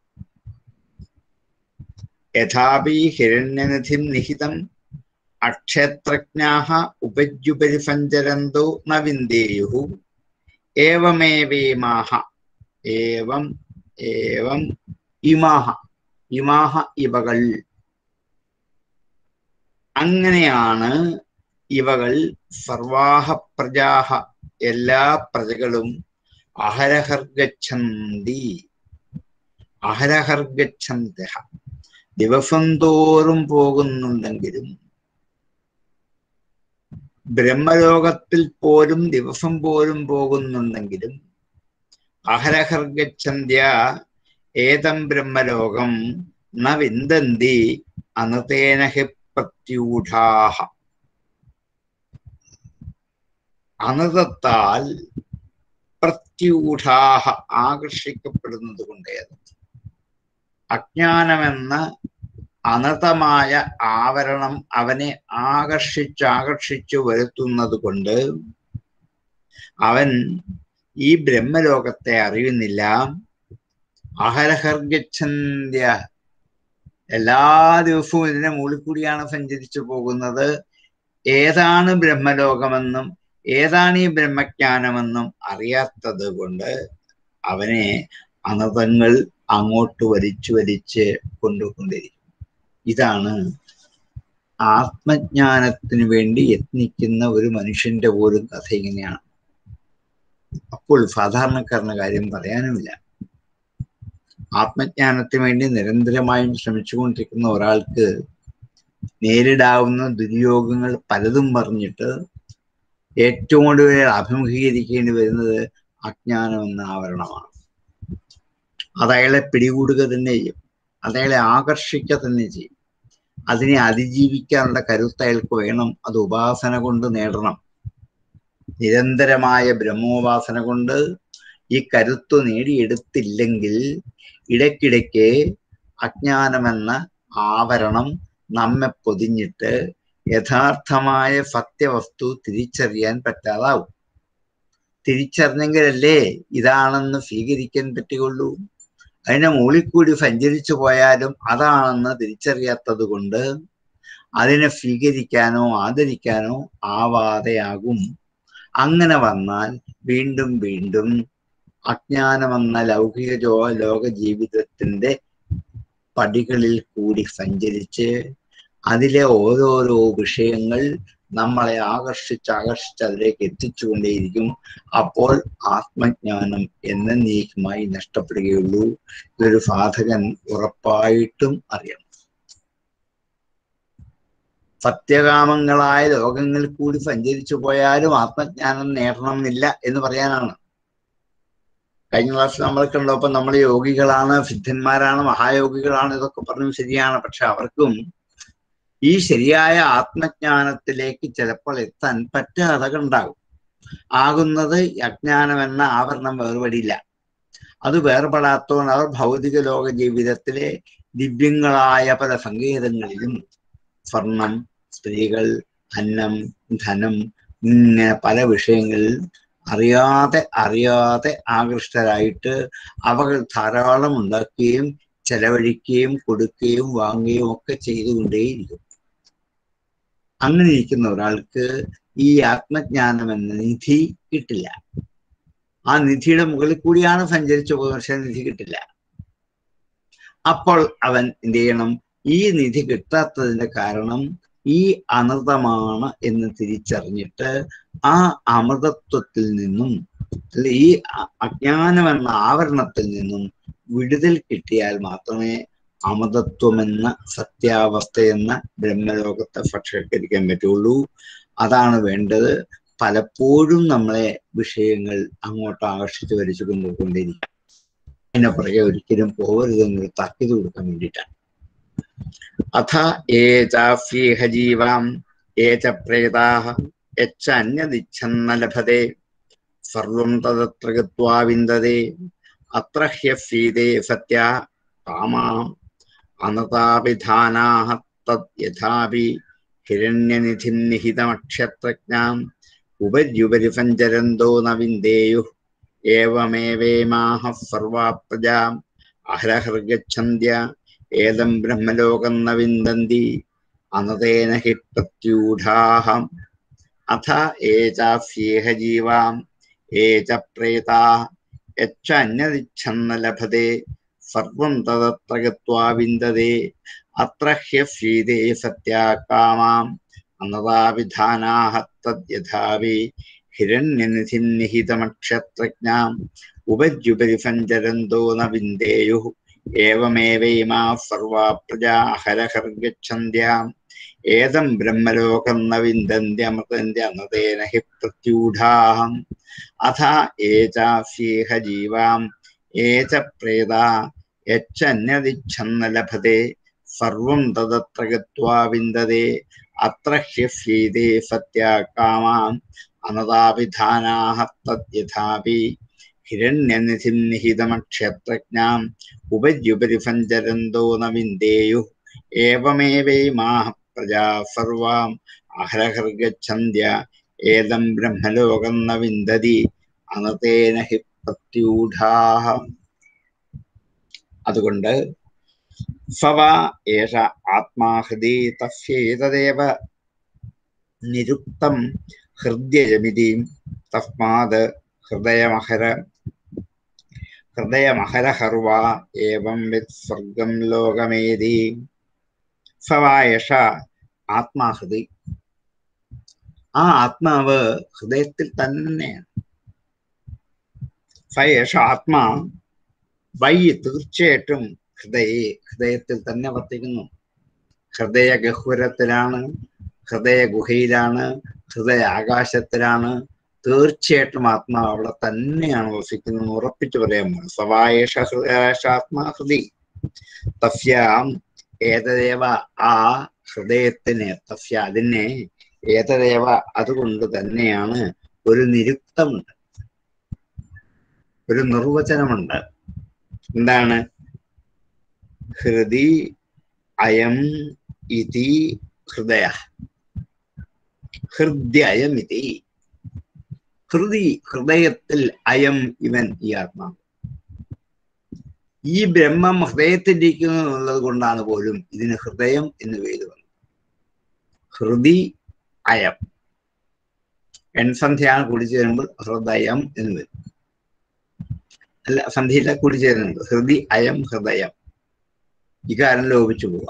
യഥാപി ഹിരണ്യനിധിം നിഹിതം അക്ഷത്രജ്ഞാഹ ഉപര്യുപരി സഞ്ചരന്തോ ന വിന്ദേയു ഏവമേവേമാഹ ഏവം ഏവം ഇമാഹ ഇമാഹ ഇവകൾ അങ്ങനെയാണ് ഇവകൾ സർവാഹ പ്രജാഹ എല്ലാ പ്രജകളും അഹരഹർഗച്ഛന്തി അഹരഹർഗച്ഛന്ത ദിവസം തോറും പോകുന്നുണ്ടെങ്കിലും ബ്രഹ്മലോകത്തിൽ പോലും ദിവസം പോലും പോകുന്നുണ്ടെങ്കിലും അഹരഹർഗച്ഛന്ത്യ ഏതം ബ്രഹ്മലോകം ന വിന്ദന്തി അനതേന ഹി പ്രത്യൂഢാഹ അനതത്താൽ പ്രത്യൂഢാഹ ആകർഷിക്കപ്പെടുന്നത് കൊണ്ടേത് അജ്ഞാനമെന്ന അനതമായ ആവരണം അവനെ ആകർഷിച്ചാകർഷിച്ചു വരുത്തുന്നത് കൊണ്ട് അവൻ ഈ ബ്രഹ്മലോകത്തെ അറിയുന്നില്ല അഹരഹർഗച്ഛന്ത്യ എല്ലാ ദിവസവും ഇതിന്റെ മുകളിൽ കൂടിയാണ് സഞ്ചരിച്ചു പോകുന്നത് ഏതാണ് ബ്രഹ്മലോകമെന്നും ഏതാണ് ഈ ബ്രഹ്മജ്ഞാനമെന്നും അറിയാത്തത് കൊണ്ട് അവനെ അനതങ്ങൾ അങ്ങോട്ട് വലിച്ചു വലിച്ച് കൊണ്ടുകൊണ്ടിരിക്കും ഇതാണ് ആത്മജ്ഞാനത്തിന് വേണ്ടി യത്നിക്കുന്ന ഒരു മനുഷ്യന്റെ പോലും കഥ ഇങ്ങനെയാണ് അപ്പോൾ സാധാരണക്കാരന് കാര്യം പറയാനുമില്ല ആത്മജ്ഞാനത്തിന് വേണ്ടി നിരന്തരമായും ശ്രമിച്ചുകൊണ്ടിരിക്കുന്ന ഒരാൾക്ക് നേരിടാവുന്ന ദുര്യോഗങ്ങൾ പലതും പറഞ്ഞിട്ട് ഏറ്റവും കൂടുതൽ അഭിമുഖീകരിക്കേണ്ടി വരുന്നത് അജ്ഞാനം എന്ന ആവരണമാണ് അത് അയാളെ പിടികൂടുക തന്നെ ചെയ്യും അത് അയാളെ ആകർഷിക്കുക തന്നെ ചെയ്യും അതിനെ അതിജീവിക്കാനുള്ള കരുത്ത് അയാൾക്ക് വേണം അത് ഉപാസന കൊണ്ട് നേടണം നിരന്തരമായ ബ്രഹ്മോപാസന കൊണ്ട് ഈ കരുത്ത് നേടിയെടുത്തില്ലെങ്കിൽ ഇടയ്ക്കിടയ്ക്ക് അജ്ഞാനമെന്ന ആവരണം നമ്മെ പൊതിഞ്ഞിട്ട് യഥാർത്ഥമായ സത്യവസ്തു തിരിച്ചറിയാൻ പറ്റാതാവും തിരിച്ചറിഞ്ഞെങ്കിലല്ലേ ഇതാണെന്ന് സ്വീകരിക്കാൻ പറ്റുകയുള്ളൂ അതിനെ മുകളിൽ കൂടി സഞ്ചരിച്ചു പോയാലും അതാണെന്ന് തിരിച്ചറിയാത്തത് കൊണ്ട് അതിനെ സ്വീകരിക്കാനോ ആദരിക്കാനോ ആവാതെയാകും അങ്ങനെ വന്നാൽ വീണ്ടും വീണ്ടും അജ്ഞാനമെന്ന ലൗകിക ജോ ലോക ജീവിതത്തിന്റെ പടികളിൽ കൂടി സഞ്ചരിച്ച് അതിലെ ഓരോരോ വിഷയങ്ങൾ നമ്മളെ ആകർഷിച്ച് ആകർഷിച്ച് അതിലേക്ക് എത്തിച്ചുകൊണ്ടേയിരിക്കും അപ്പോൾ ആത്മജ്ഞാനം എന്നേക്കുമായി നഷ്ടപ്പെടുകയുള്ളൂ ഇതൊരു സാധകൻ ഉറപ്പായിട്ടും അറിയണം സത്യകാമങ്ങളായ ലോകങ്ങളിൽ കൂടി സഞ്ചരിച്ചു പോയാലും ആത്മജ്ഞാനം നേടണമെന്നില്ല എന്ന് പറയാനാണ് കഴിഞ്ഞ ക്ലാസ്സിൽ നമ്മൾ കണ്ടപ്പോൾ നമ്മൾ യോഗികളാണ് സിദ്ധന്മാരാണ് മഹായോഗികളാണ് ഇതൊക്കെ പറഞ്ഞു ശരിയാണ് പക്ഷെ അവർക്കും ഈ ശരിയായ ആത്മജ്ഞാനത്തിലേക്ക് ചിലപ്പോൾ എത്താൻ പറ്റാതെ ഉണ്ടാകും ആകുന്നത് അജ്ഞാനമെന്ന ആവരണം വേർപെടില്ല അത് വേർപെടാത്തതുകൊണ്ട് അവർ ഭൗതിക ലോക ജീവിതത്തിലെ ദിവ്യങ്ങളായ പല സങ്കേതങ്ങളിലും സ്വർണം സ്ത്രീകൾ അന്നം ധനം ഇങ്ങനെ പല വിഷയങ്ങളിൽ അറിയാതെ അറിയാതെ ആകൃഷ്ടരായിട്ട് അവകൾ ധാരാളം ഉണ്ടാക്കുകയും ചെലവഴിക്കുകയും കൊടുക്കുകയും വാങ്ങുകയും ഒക്കെ ചെയ്തുകൊണ്ടേയിരിക്കും അങ്ങനെ ഇരിക്കുന്ന ഒരാൾക്ക് ഈ ആത്മജ്ഞാനം എന്ന നിധി കിട്ടില്ല ആ നിധിയുടെ മുകളിൽ കൂടിയാണ് സഞ്ചരിച്ചു പോകുന്നത് പക്ഷെ നിധി കിട്ടില്ല അപ്പോൾ അവൻ എന്ത് ചെയ്യണം ഈ നിധി കിട്ടാത്തതിന്റെ കാരണം ഈ അമൃതമാണ് എന്ന് തിരിച്ചറിഞ്ഞിട്ട് ആ അമൃതത്വത്തിൽ നിന്നും അല്ലെ ഈ അ- അജ്ഞാനമെന്ന ആവരണത്തിൽ നിന്നും വിടുതൽ കിട്ടിയാൽ മാത്രമേ അമൃതത്വമെന്ന സത്യാവസ്ഥയെന്ന ബ്രഹ്മലോകത്തെ സാക്ഷാത്കരിക്കാൻ പറ്റുള്ളൂ അതാണ് വേണ്ടത് പലപ്പോഴും നമ്മളെ വിഷയങ്ങൾ അങ്ങോട്ട് ആകർഷിച്ച് വലിച്ചു കൊണ്ടുകൊണ്ടിരിക്കും അതിനെ പുറകെ ഒരിക്കലും പോകരുതെന്നൊരു താക്കീത് കൊടുക്കാൻ വേണ്ടിയിട്ടാണ് അഥ ഏ ചാഫ്യേഹ ജീവാം ഏ ച പ്രേതാഹ യച്ച അന്യദിച്ഛന്ന ലഭത്തെ സർവം തദത്ര ഗത്വാ വിന്ദതേ അത്ര ഹ്യഫീതേ സത്യ കാമാം അനതാപിധാനാഹ തദ് യഥാപി ഹിരണ്യനിധിം നിഹിതമക്ഷത്രജ്ഞാം ഉപര്യുപരി സഞ്ചരന്തോ ന വിന്ദേയു ഏവമേവേമാഹ സർവാ പ്രജാ അഹരഹർഗച്ഛന്ത്യ ഏതം ബ്രഹ്മലോകം ന വിന്ദന്തി അനതേന ഹി പ്രത്യൂഢാഹം അഥ ഏ ചാഫ്യേഹ ജീവാം ഏ ച പ്രേതാ യച്ച അന്യദിച്ഛന്ന ലഭത്തെ സർവം തദത്ര ഗത്വാ വിന്ദതേ അത്ര ഹ്യഫീതേ സത്യാകാമാം അനതാവിധാനാഹ തദ്യഥാവി ഹിരണ്യനിധിം നിഹിതമക്ഷത്രജ്ഞാം ഉപര്യുപരി സഞ്ചരന്തോ ന വിന്ദേയു ഏവമേവൈമാ സർവാ പ്രജാ ഹരഹർഗച്ഛന്ത്യാം ഏതം ബ്രഹ്മലോകം ന വിന്ദന്ത്യമൃതന്ത്യ അനതേന ഹി പ്രത്യൂഢാഹം അഥ ഏ ചാഫ്യേഹ ജീവാം ഏ ച പ്രേതാ യച്ചന്യദിച്ഛന്ന ലഭത്തെ സർവം തദത്ര ഗത്വാ വിന്ദതേ അത്ര ഹ്യഫ്യീതേ സത്യാകാമാം അനതാവിധാനാഹ തദ്യഥാപി ഹിരണ്യനിധിം നിഹിതമക്ഷത്രജ്ഞാം ഉപര്യുപരി സഞ്ചരന്തോ ന വിന്ദേയു ഏവമേവൈമാഹ പ്രജാ സർവാം അഹരഹർഗച്ഛന്ത്യ ഏതം ബ്രഹ്മലോകം ന വിന്ദതി അനതേന ഹി പ്രത്യൂഢാഹ അതുകൊണ്ട് സവ ഏഷ ആത്മാഹൃദി തസ്യേതദേവ നിരുക്തം ഹൃദ്യജമിതി തസ്മാത് ഹൃദയമഹര ഹൃദയമഹരഹർവ ഏവം വിത് സ്വർഗം ലോകമേതി സവായഷ ആത്മാഹൃതി ആ ആത്മാവ് ഹൃദയത്തിൽ തന്നെയാണ് സയേഷ ആത്മാ വൈ തീർച്ചയായിട്ടും ഹൃദയ ഹൃദയത്തിൽ തന്നെ വർത്തിക്കുന്നു ഹൃദയ ഗഹ്വരത്തിലാണ് ഹൃദയ ഗുഹയിലാണ് ഹൃദയ ആകാശത്തിലാണ് തീർച്ചയായിട്ടും ആത്മാവ് അവിടെ തന്നെയാണ് വസിക്കുന്നത് ഉറപ്പിച്ചു പറയാൻ പോകുന്നത് സവായേഷ ഹൃദയാത്മാ ഹൃദി തസ്യാം ഏതദേവ ആ ഹൃദയത്തിന് തസ്യ അതിനെ ഏതദേവ അതുകൊണ്ട് തന്നെയാണ് ഒരു നിരുക്തമുണ്ട് ഒരു നിർവചനമുണ്ട് എന്താണ് ഹൃദി അയം ഇതി ഹൃദയ ഹൃദയം ഇതി ഹൃദി ഹൃദയത്തിൽ അയം ഇവൻ ഈ ആത്മാവ് ഈ ബ്രഹ്മം ഹൃദയത്തിലിരിക്കുന്നു എന്നുള്ളത് കൊണ്ടാണ് പോലും ഇതിന് ഹൃദയം എന്ന് പേര് വന്നത് ഹൃദി അയം എൺസന്ധ്യയാണ് കൂടിച്ചേരുമ്പോൾ ഹൃദയം എന്ന് വരും അല്ല സന്ധിയില്ല കൂടിച്ചേരുന്നുണ്ട് ഹൃദി അയം ഹൃദയം വികാരം ലോപിച്ചു പോവാം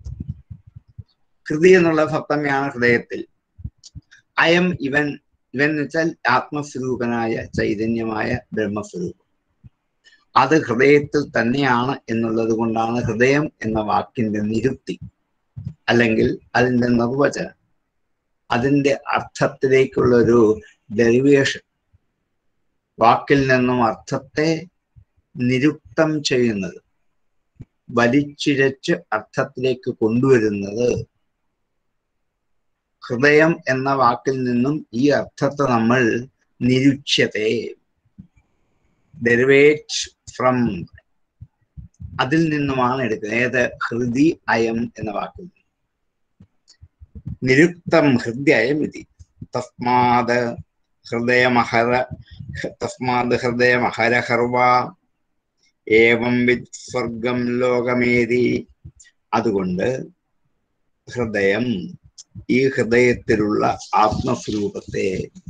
ഹൃദി എന്നുള്ള സപ്തമിയാണ് ഹൃദയത്തിൽ അയം ഇവൻ ഇവൻ എന്ന് വെച്ചാൽ ആത്മസ്വരൂപനായ ചൈതന്യമായ ബ്രഹ്മസ്വരൂപം അത് ഹൃദയത്തിൽ തന്നെയാണ് എന്നുള്ളത് കൊണ്ടാണ് ഹൃദയം എന്ന വാക്കിന്റെ നിരുക്തി അല്ലെങ്കിൽ അതിന്റെ നിർവചനം അതിന്റെ അർത്ഥത്തിലേക്കുള്ള ഒരു ഡെറിവേഷൻ വാക്കിൽ നിന്നും അർത്ഥത്തെ നിരുക്തം ചെയ്യുന്നത് വലിച്ചിഴച്ച് അർത്ഥത്തിലേക്ക് കൊണ്ടുവരുന്നത് ഹൃദയം എന്ന വാക്കിൽ നിന്നും ഈ അർത്ഥത്തെ നമ്മൾ നിരുച്യത്തെ ഡെറിവേറ്റ് ഫ്രം അതിൽ നിന്നുമാണ് എടുക്കുന്നത് ഏത് ഹൃദി അയം എന്ന വാക്കിൽ നിന്ന്. നിരുക്തം ഹൃദയം ഇതി തസ്മാത് ഹൃദയമഹര തസ്മാത് ഹൃദയമഹരഹർവ ഏവം വിത് സ്വർഗം ലോകമേതി അതുകൊണ്ട് ഹൃദയം ഈ ഹൃദയത്തിലുള്ള ആത്മസ്വരൂപത്തെ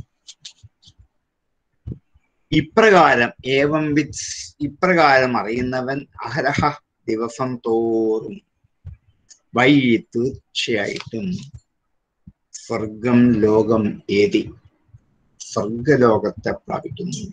ഇപ്രകാരം ഏവം വിത് ഇപ്രകാരം അറിയുന്നവൻ അഹരഹ ദിവസം തോറും വഴി തീർച്ചയായിട്ടും സ്വർഗം ലോകം ഏതി സ്വർഗലോകത്തെ പ്രാപിക്കുന്നു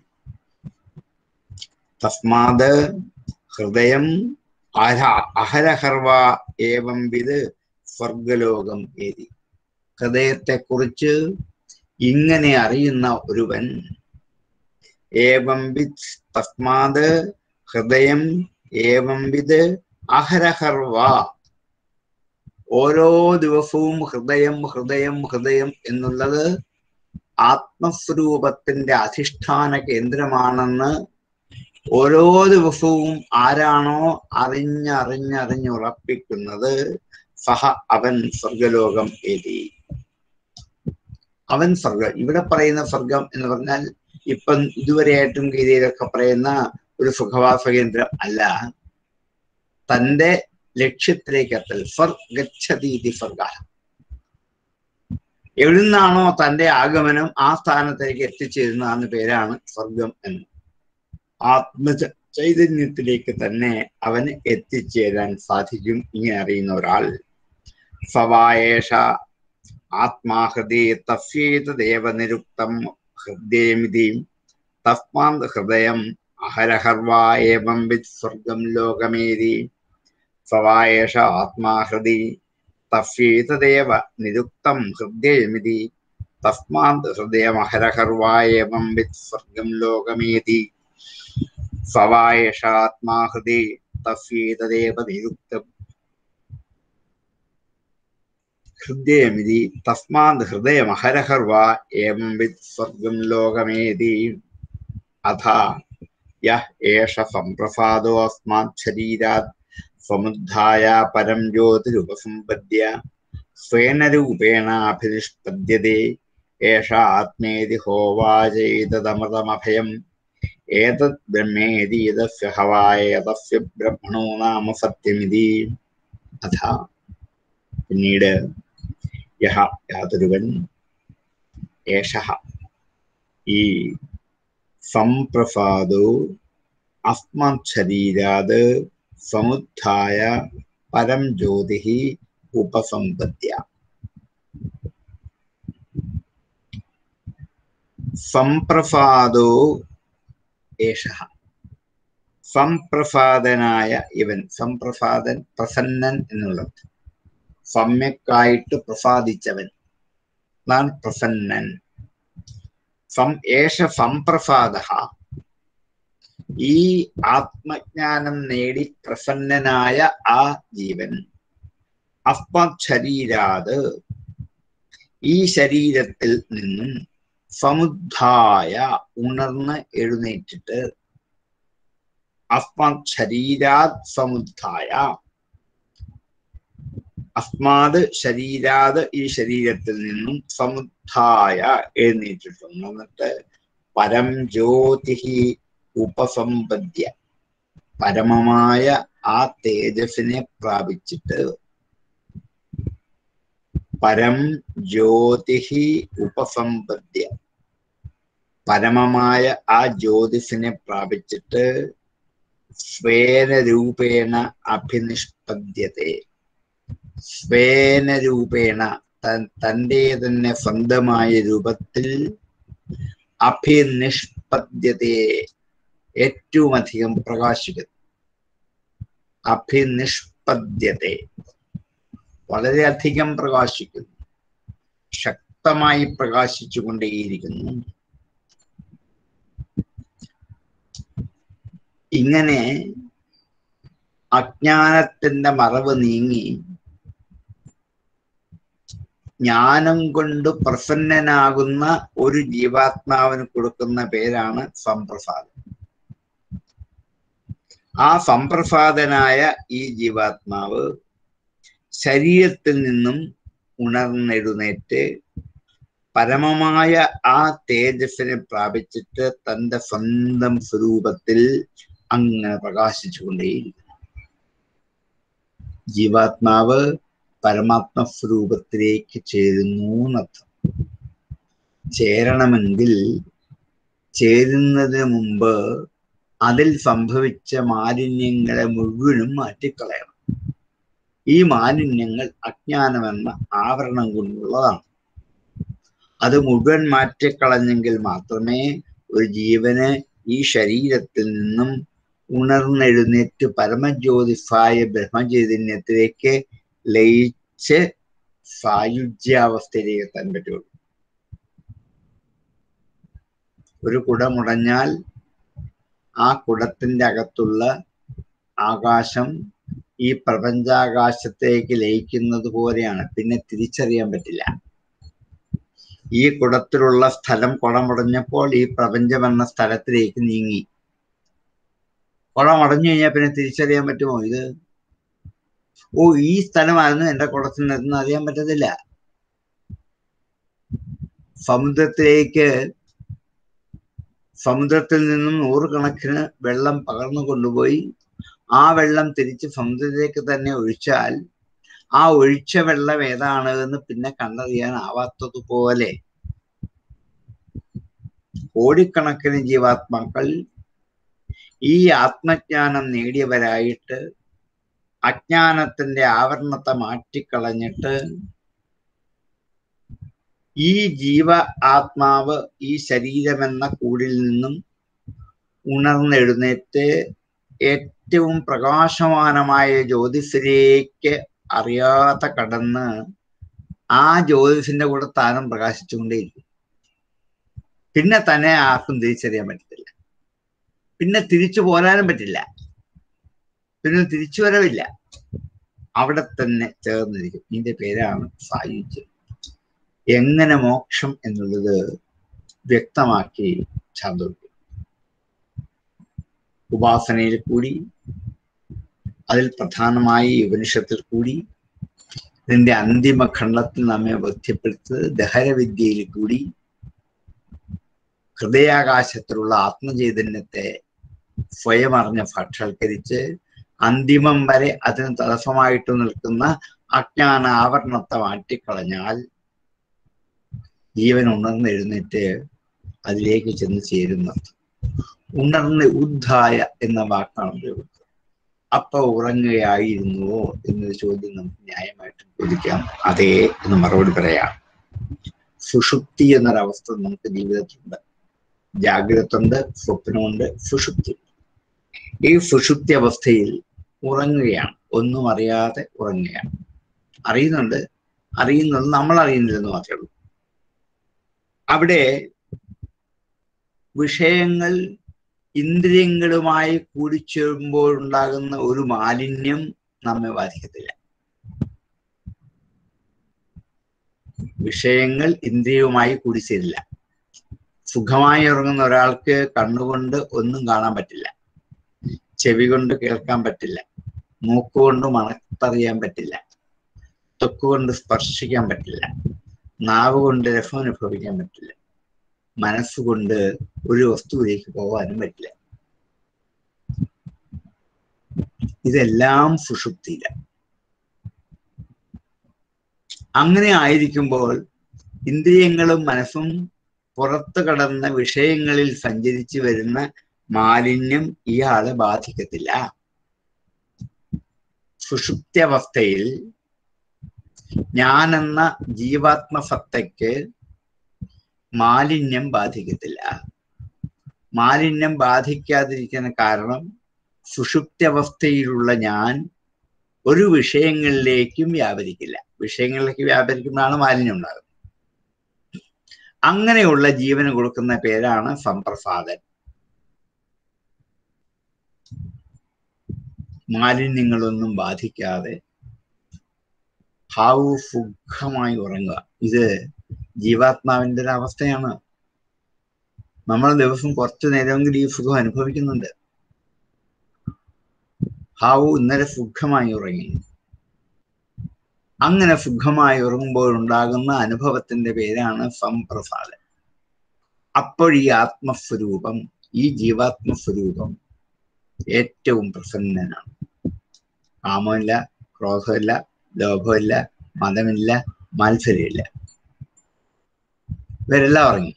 തസ്മാത് ഹൃദയം അഹര അഹരഹർവ ഏവം വിത് സ്വർഗലോകം ഏതി ഹൃദയത്തെക്കുറിച്ച് ഇങ്ങനെ അറിയുന്ന ഒരുവൻ ഏവം വിത് തസ്മാത് ഹൃദയം ഏവം വിത് അഹരഹർവ ഓരോ ദിവസവും ഹൃദയം ഹൃദയം ഹൃദയം എന്നുള്ളത് ആത്മസ്വരൂപത്തിന്റെ അധിഷ്ഠാന കേന്ദ്രമാണെന്ന് ഓരോ ദിവസവും ആരാണോ അറിഞ്ഞറിഞ്ഞറിഞ്ഞുറപ്പിക്കുന്നത് സഹ അവൻ സ്വർഗലോകം എതി അവൻ സ്വർഗം ഇവിടെ പറയുന്ന സ്വർഗം എന്ന് പറഞ്ഞാൽ ഇപ്പം ഇതുവരെയായിട്ടും ഗീതയിലൊക്കെ പറയുന്ന ഒരു സുഖവാസ കേന്ദ്രം അല്ല തന്റെ ലക്ഷ്യത്തിലേക്ക് എത്തൽ സ്വർഗച്ഛതീതി സ്വർഗ എവിടുന്നാണോ തന്റെ ആഗമനം ആ സ്ഥാനത്തേക്ക് എത്തിച്ചേരുന്ന പേരാണ് സ്വർഗം എന്ന് ആത്മ ചൈതന്യത്തിലേക്ക് തന്നെ അവന് എത്തിച്ചേരാൻ സാധിക്കും ഇങ്ങനെ അറിയുന്ന ഒരാൾ സവായേഷ ആത്മാഹൃദേ തസ്യേതദേവ നിരുക്തം ഹൃദയമിതി തസ്മാന്ത് ഹൃദയം അഹരഹർവാ ഏവം വിത് സ്വർഗം ലോകമേതി സവായേഷ ആത്മാഹൃദി തസ്യേതദേവ നിരുക്തം ഹൃദയമിതി തസ്മാന്ത് ഹൃദയമഹരഹർവാ ഏവം വിത് സ്വർഗം ലോകമേതി സവായേഷാത്മാഹൃദി തസ്യേതദേവ നിരുക്തം ഹൃദയമിതി തസ്മാത് ഹൃദയമഹരഹർവ ഏവം വിത് സ്വർഗം ലോകമേതി അഥ യഹ് ഏഷ സംപ്രസാദോ അസ്മാത് ശരീരാത് സമുദ്ധായ പരം ജ്യോതിരുപസമ്പദ്യ സ്വേന രൂപേണാഭിനിഷ്പദ്യത്തെ ഏഷ ആത്മേതി ഹോവാചൈതമൃതമഭയം ഏതത് ബ്രഹ്മേതി യതസ്യ ഹവായ തസ്യ ബ്രഹ്മണോ നാമ സത്യമിതി അഥ പിന്നീട് യഹ യാതൊരുവൻ ഏഷ ഈ സംപ്രസാദോ അസ്മത് ശരീരാത് സമുദ്ധായ പരം ജ്യോതി ഉപസമ്പദ്യ സംപ്രസാദോ ഏഷ സംപ്രസാദനായ ഇവൻ സംപ്രസാദൻ പ്രസന്നൻ എന്നുള്ളത് സമ്യക്കായിട്ട് പ്രസാദിച്ചവൻ അതാണ് പ്രസന്നൻ സം ഏഷ സംപ്രസാദ ഈ ആത്മജ്ഞാനം നേടി പ്രസന്നനായ ആ ജീവൻ അസ്മത് ശരീരാത് ഈ ശരീരത്തിൽ നിന്നും സമുദ്ധായ ഉണർന്ന് എഴുന്നേറ്റിട്ട് അസ്മത് ശരീരാത് സമുദ്ധായ അസ്മാത് ശരീരാത് ഈ ശരീരത്തിൽ നിന്നും സമുദ്ധായ എഴുന്നേറ്റിട്ടുണ്ട് എന്നിട്ട് പരം ജ്യോതി ഉപസമ്പദ്യ പരമമായ ആ തേജസ്സിനെ പ്രാപിച്ചിട്ട് പരം ജ്യോതി ഉപസമ്പദ്യ പരമമായ ആ ജ്യോതിസിനെ പ്രാപിച്ചിട്ട് സ്വേന രൂപേണ അഭിനിഷ്പദ്യത്തെ സ്വേന രൂപേണ തൻ്റെ തന്നെ സ്വന്തമായ രൂപത്തിൽ അഭിനിഷ്പദ്യതയെ ഏറ്റവും അധികം പ്രകാശിക്കുന്നു അഭിനിഷ്പദ്യത്തെ വളരെയധികം പ്രകാശിക്കുന്നു ശക്തമായി പ്രകാശിച്ചു കൊണ്ടേയിരിക്കുന്നു ഇങ്ങനെ അജ്ഞാനത്തിന്റെ മറവ് നീങ്ങി ജ്ഞാനം കൊണ്ട് പ്രസന്നനാകുന്ന ഒരു ജീവാത്മാവിന് കൊടുക്കുന്ന പേരാണ് സംപ്രസാദം ആ സംപ്രസാദനായ ഈ ജീവാത്മാവ് ശരീരത്തിൽ നിന്നും ഉണർന്നെഴുന്നേറ്റ് പരമമായ ആ തേജസ്സിനെ പ്രാപിച്ചിട്ട് തന്റെ സ്വന്തം സ്വരൂപത്തിൽ അങ്ങനെ പ്രകാശിച്ചുകൊണ്ടേയിരിക്കുന്നു ജീവാത്മാവ് പരമാത്മ സ്വരൂപത്തിലേക്ക് ചേരുന്നു എന്നർത്ഥം ചേരണമെങ്കിൽ ചേരുന്നതിന് മുമ്പ് അതിൽ സംഭവിച്ച മാലിന്യങ്ങളെ മുഴുവനും മാറ്റിക്കളയണം ഈ മാലിന്യങ്ങൾ അജ്ഞാനമെന്ന ആവരണം കൊണ്ടുള്ളതാണ് അത് മുഴുവൻ മാറ്റിക്കളഞ്ഞെങ്കിൽ മാത്രമേ ഒരു ജീവന് ഈ ശരീരത്തിൽ നിന്നും ഉണർന്നെഴുന്നേറ്റ് പരമജ്യോതിസായ ബ്രഹ്മചൈതന്യത്തിലേക്ക് ലയിച്ച് സായുജ്യാവസ്ഥയിലേക്ക് എത്താൻ പറ്റുള്ളൂ ഒരു കുടമുടഞ്ഞാൽ ആ കുടത്തിന്റെ അകത്തുള്ള ആകാശം ഈ പ്രപഞ്ചാകാശത്തേക്ക് ലയിക്കുന്നത് പോലെയാണ് പിന്നെ തിരിച്ചറിയാൻ പറ്റില്ല ഈ കുടത്തിലുള്ള സ്ഥലം കുടമുടഞ്ഞപ്പോൾ ഈ പ്രപഞ്ചം എന്ന സ്ഥലത്തിലേക്ക് നീങ്ങി കുടമടഞ്ഞു കഴിഞ്ഞാൽ പിന്നെ തിരിച്ചറിയാൻ പറ്റുമോ ഇത് ഓ ഈ സ്ഥലമായിരുന്നു എന്റെ കുടത്തിനെന്ന് അറിയാൻ പറ്റത്തില്ല സമുദ്രത്തിലേക്ക് സമുദ്രത്തിൽ നിന്നും നൂറുകണക്കിന് വെള്ളം പകർന്നു കൊണ്ടുപോയി ആ വെള്ളം തിരിച്ച് സമുദ്രത്തിലേക്ക് തന്നെ ഒഴിച്ചാൽ ആ ഒഴിച്ച വെള്ളം ഏതാണ് എന്ന് പിന്നെ കണ്ടറിയാനാവാത്തതുപോലെ കോടിക്കണക്കിന് ജീവാത്മാക്കൾ ഈ ആത്മജ്ഞാനം നേടിയവരായിട്ട് അജ്ഞാനത്തിന്റെ ആവരണത്തെ മാറ്റിക്കളഞ്ഞിട്ട് ഈ ജീവ ആത്മാവ് ഈ ശരീരമെന്ന കൂടിൽ നിന്നും ഉണർന്നെഴുന്നേറ്റ് ഏറ്റവും പ്രകാശമാനമായ ജ്യോതിസിലേക്ക് അറിയാതെ കടന്ന് ആ ജ്യോതിസിന്റെ കൂടെ താനും പ്രകാശിച്ചുകൊണ്ടേയിരിക്കും പിന്നെ തന്നെ ആർക്കും തിരിച്ചറിയാൻ പറ്റത്തില്ല പിന്നെ തിരിച്ചു പോരാനും പറ്റില്ല പിന്നെ തിരിച്ചു വരവില്ല അവിടെ തന്നെ ചേർന്നിരിക്കും ഇതിന്റെ പേരാണ് സായുജ്യം എങ്ങനെ മോക്ഷം എന്നുള്ളത് വ്യക്തമാക്കി ചാന്തോക്യം ഉപാസനയിൽ കൂടി അതിൽ പ്രധാനമായി ഉപനിഷത്തിൽ കൂടി ഇതിന്റെ അന്തിമ ഖണ്ഡത്തിൽ നമ്മെ ബോധ്യപ്പെടുത്തത് ദഹരവിദ്യയിൽ കൂടി ഹൃദയാകാശത്തിലുള്ള ആത്മചൈതന്യത്തെ സ്വയം അറിഞ്ഞ് സാക്ഷാത്കരിച്ച് അന്തിമം വരെ അതിന് തടസ്സമായിട്ട് നിൽക്കുന്ന അജ്ഞാന ആവരണത്തെ മാറ്റിക്കളഞ്ഞാൽ ജീവൻ ഉണർന്നെഴുന്നേറ്റ് അതിലേക്ക് ചെന്ന് ചേരുന്നത് ഉണർന്ന് ഉദ്ധായ എന്ന വാക്കാണ് ഉപയോഗിക്കുന്നത് അപ്പൊ ഉറങ്ങുകയായിരുന്നുവോ എന്നൊരു ചോദ്യം നമുക്ക് ന്യായമായിട്ട് ചോദിക്കാം അതേ എന്ന് മറുപടി പറയാം സുഷുപ്തി എന്നൊരവസ്ഥ നമുക്ക് ജീവിതത്തിലുണ്ട് ജാഗ്രത ഉണ്ട് സ്വപ്നമുണ്ട് സുഷുപ്തി ഈ സുഷുപ്തി അവസ്ഥയിൽ ഉറങ്ങുകയാണ് ഒന്നും അറിയാതെ ഉറങ്ങുകയാണ് അറിയുന്നുണ്ട് അറിയുന്നത് നമ്മൾ അറിയുന്നില്ലെന്ന് മാത്രമേ ഉള്ളൂ അവിടെ വിഷയങ്ങൾ ഇന്ദ്രിയങ്ങളുമായി കൂടിച്ചേരുമ്പോൾ ഉണ്ടാകുന്ന ഒരു മാലിന്യം നമ്മെ ബാധിക്കത്തില്ല വിഷയങ്ങൾ ഇന്ദ്രിയവുമായി കൂടിച്ചേരില്ല സുഖമായി ഉറങ്ങുന്ന ഒരാൾക്ക് കണ്ണുകൊണ്ട് ഒന്നും കാണാൻ പറ്റില്ല ചെവി കൊണ്ട് കേൾക്കാൻ പറ്റില്ല മൂക്കുകൊണ്ട് മണത്തറിയാൻ പറ്റില്ല തൊക്കുകൊണ്ട് സ്പർശിക്കാൻ പറ്റില്ല നാവ് കൊണ്ട് രസം അനുഭവിക്കാൻ പറ്റില്ല മനസ്സുകൊണ്ട് ഒരു വസ്തുവിലേക്ക് പോകാനും പറ്റില്ല ഇതെല്ലാം സുഷുപ്തിയില അങ്ങനെ ആയിരിക്കുമ്പോൾ ഇന്ദ്രിയങ്ങളും മനസ്സും പുറത്തു കടന്ന വിഷയങ്ങളിൽ സഞ്ചരിച്ചു വരുന്ന മാലിന്യം ഇയാളെ ബാധിക്കത്തില്ല സുഷുപ്തിയവസ്ഥയിൽ ഞാനെന്ന ജീവാത്മസത്തയ്ക്ക് മാലിന്യം ബാധിക്കത്തില്ല മാലിന്യം ബാധിക്കാതിരിക്കുന്ന കാരണം സുഷുപ്തിയവസ്ഥയിലുള്ള ഞാൻ ഒരു വിഷയങ്ങളിലേക്കും വ്യാപരിക്കില്ല വിഷയങ്ങളിലേക്ക് വ്യാപരിക്കുമ്പോഴാണ് മാലിന്യം ഉണ്ടാകുന്നത് അങ്ങനെയുള്ള ജീവന് കൊടുക്കുന്ന പേരാണ് സംപ്രസാദൻ മാലിന്യങ്ങളൊന്നും ബാധിക്കാതെ ഹാവു സുഖമായി ഉറങ്ങുക ഇത് ജീവാത്മാവിന്റെ ഒരു അവസ്ഥയാണ് നമ്മൾ ദിവസം കുറച്ചു നേരമെങ്കിലും ഈ സുഖം അനുഭവിക്കുന്നുണ്ട് ഹാവു ഇന്നലെ സുഖമായി ഉറങ്ങി അങ്ങനെ സുഖമായി ഉറങ്ങുമ്പോൾ ഉണ്ടാകുന്ന അനുഭവത്തിന്റെ പേരാണ് സംപ്രസാദം അപ്പോൾ ഈ ആത്മസ്വരൂപം ഈ ജീവാത്മസ്വരൂപം ഏറ്റവും പ്രസന്നനാണ് കാമമില്ല ക്രോധമില്ല ലോഭമില്ല മതമില്ല മത്സരമില്ല ഇവരെല്ലാം ഉറങ്ങി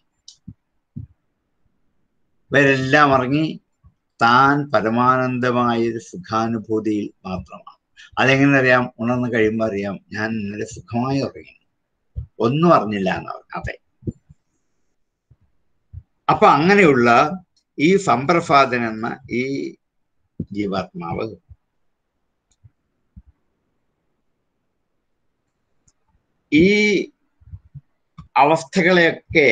ഇവരെല്ലാം ഉറങ്ങി താൻ പരമാനന്ദമായ ഒരു സുഖാനുഭൂതിയിൽ മാത്രമാണ് അതെങ്ങനെ അറിയാം ഉണർന്ന് കഴിയുമ്പോൾ അറിയാം ഞാൻ ഇന്നലെ സുഖമായി ഉറങ്ങി ഒന്നും അറിഞ്ഞില്ല എന്നവർ അതെ അപ്പൊ അങ്ങനെയുള്ള ഈ സംപ്രസാദൻ എന്ന ഈ ജീവാത്മാവ് ഈ അവസ്ഥകളെയൊക്കെ